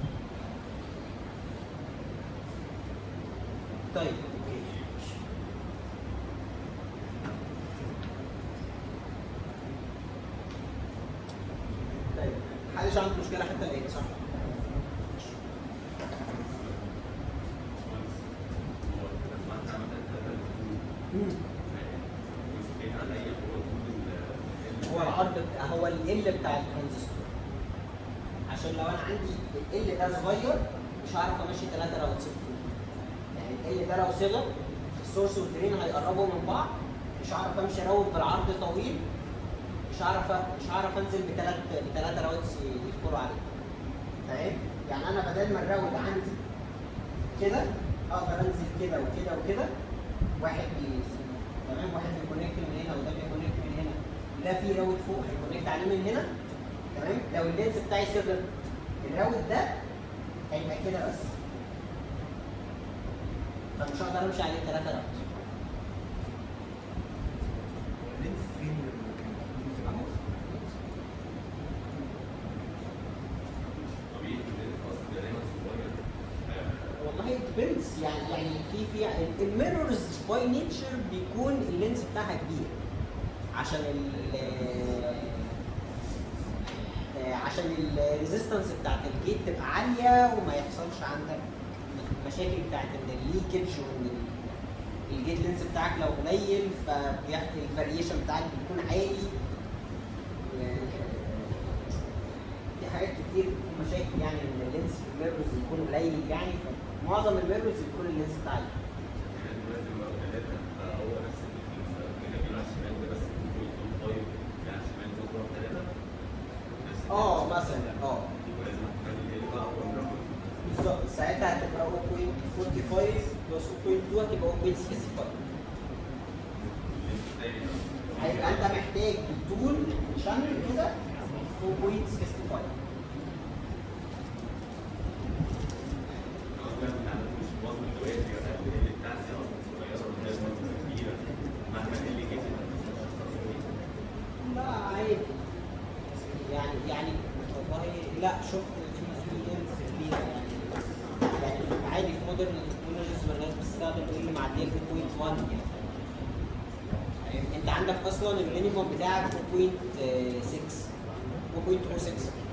Speaker 1: طيب اوكي طيب محدش عنده مشكله حتى الان صح؟ مم. هو العرض هو ال بتاع الترانزستور عشان لو انا عندي ال ده صغير مش هعرف امشي ثلاثه راوتس يعني ال ده لو صغر السورس والدرين هيقربوا من بعض مش هعرف امشي راوت بالعرض طويل مش هعرف مش هعرف انزل بثلاث بثلاثه راوتس يدخلوا عليه فاهم؟ يعني انا بدل ما الراوت عندي كده اقدر انزل كده وكده وكده واحد بي تمام واحد بيكونكت من هنا وده بيكونكت من هنا ده في راوت فوق هيكونكت عليه من هنا تمام لو اللينس بتاعي صغر الراوت ده هيبقى كده بس فمش هقدر امشي عليه ثلاثه راوت
Speaker 4: اللينس فين المكان؟
Speaker 1: والله ديبندز يعني يعني في في الميرورز باي نيتشر بيكون اللينس بتاعها كبير عشان ال آه، عشان الريزيستنس بتاعت الجيت تبقى عاليه وما يحصلش عندك مشاكل بتاعت ان الليكج وان ال- الجيت لينس بتاعك لو قليل فالفاريشن بتاعك بيكون عالي و- في حاجات كتير بتكون مشاكل يعني ان اللينس في الميرورز يكون قليل يعني فمعظم الميرورز بيكون اللينس بتاعي اه مثلا اه بالظبط ساعتها هتبقى 0.45 بلس 0.2 هتبقى 0.65 هيبقى انت محتاج بالطول شانل كده 4.65 لا عادي يعني يعني والله لا شفت في في لينز كبيره يعني يعني عادي في مودرن تكنولوجيز والناس بتستخدم اللي معديه 2.1 يعني يعني انت عندك اصلا المينيموم بتاعك 2.6 2.06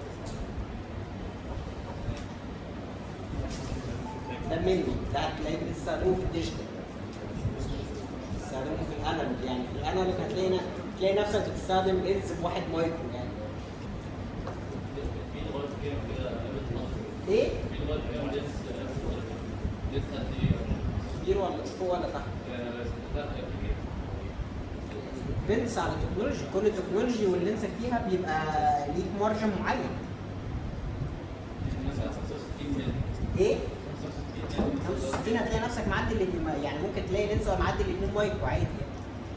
Speaker 1: ده المينيموم ده هتلاقيه بتستخدمه في الديجيتال بتستخدمه في الانالوج يعني في الانالوج هتلاقي تلاقي نفسك بتستخدم لينز بواحد مايكرو يعني
Speaker 6: في لغايه كام كده قابلت مصر
Speaker 1: ايه؟
Speaker 6: في لغايه كام لسه لسه قد ايه؟
Speaker 1: كبير ولا فوق ولا تحت؟
Speaker 6: لا كبير
Speaker 1: ديبندس على التكنولوجي كل تكنولوجي واللي انت فيها بيبقى ليك مارجن معين
Speaker 6: مثلا 65 مللي
Speaker 1: ايه
Speaker 6: 65 مللي
Speaker 1: 65 هتلاقي نفسك معدي ال- يعني ممكن تلاقي لينس معدي ال 2 مايكرو عادي يعني.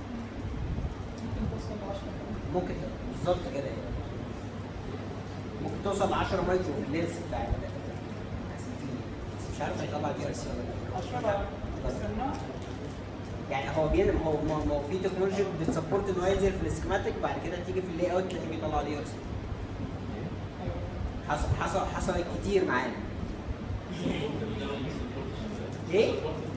Speaker 1: ممكن بالظبط كده يعني ممكن توصل ل 10 مايكرو في اللينس بتاعك بس مش عارف هيطلع دي ار سي ولا لا يعني هو بين هو ما ما هو في تكنولوجي بتسبورت ان هو ينزل في السكيماتيك بعد كده تيجي في اللاي اوت تلاقيه بيطلع دي ار سي حصل حصل حصلت كتير معانا ايه؟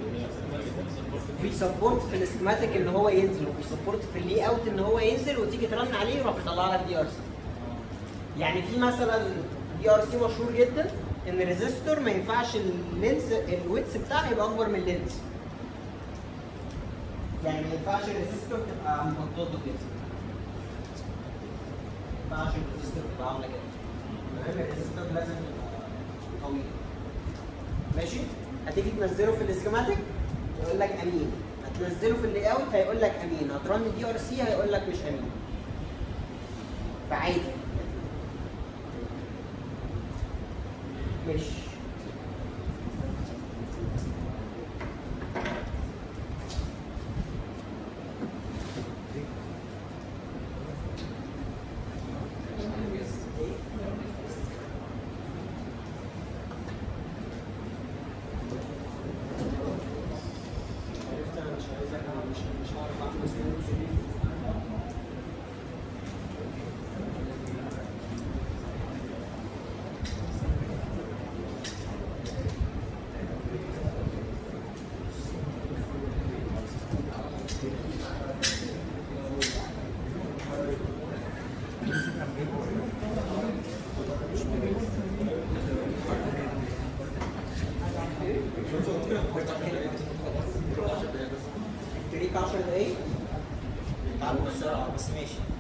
Speaker 1: بيسبورت في السكيماتيك ان هو ينزل وبيسبورت في اللي اوت ان هو ينزل وتيجي ترن عليه يروح يطلع لك دي ار سي يعني في مثلا دي ار سي مشهور جدا ان الريزستور ما ينفعش اللينس الويتس بتاعه يبقى اكبر من اللينس يعني ما ينفعش الريزستور تبقى مخططه كده ما ينفعش الريزستور تبقى عامله كده المهم الريزستور لازم يبقى طويل ماشي هتيجي تنزله في الاسكيماتيك يقول لك امين هتنزله في اللي اوت هيقول لك امين هترن دي ار سي هيقول لك مش امين فعادي مش تريك 10 دقايق تعالوا بسرعه بس ماشي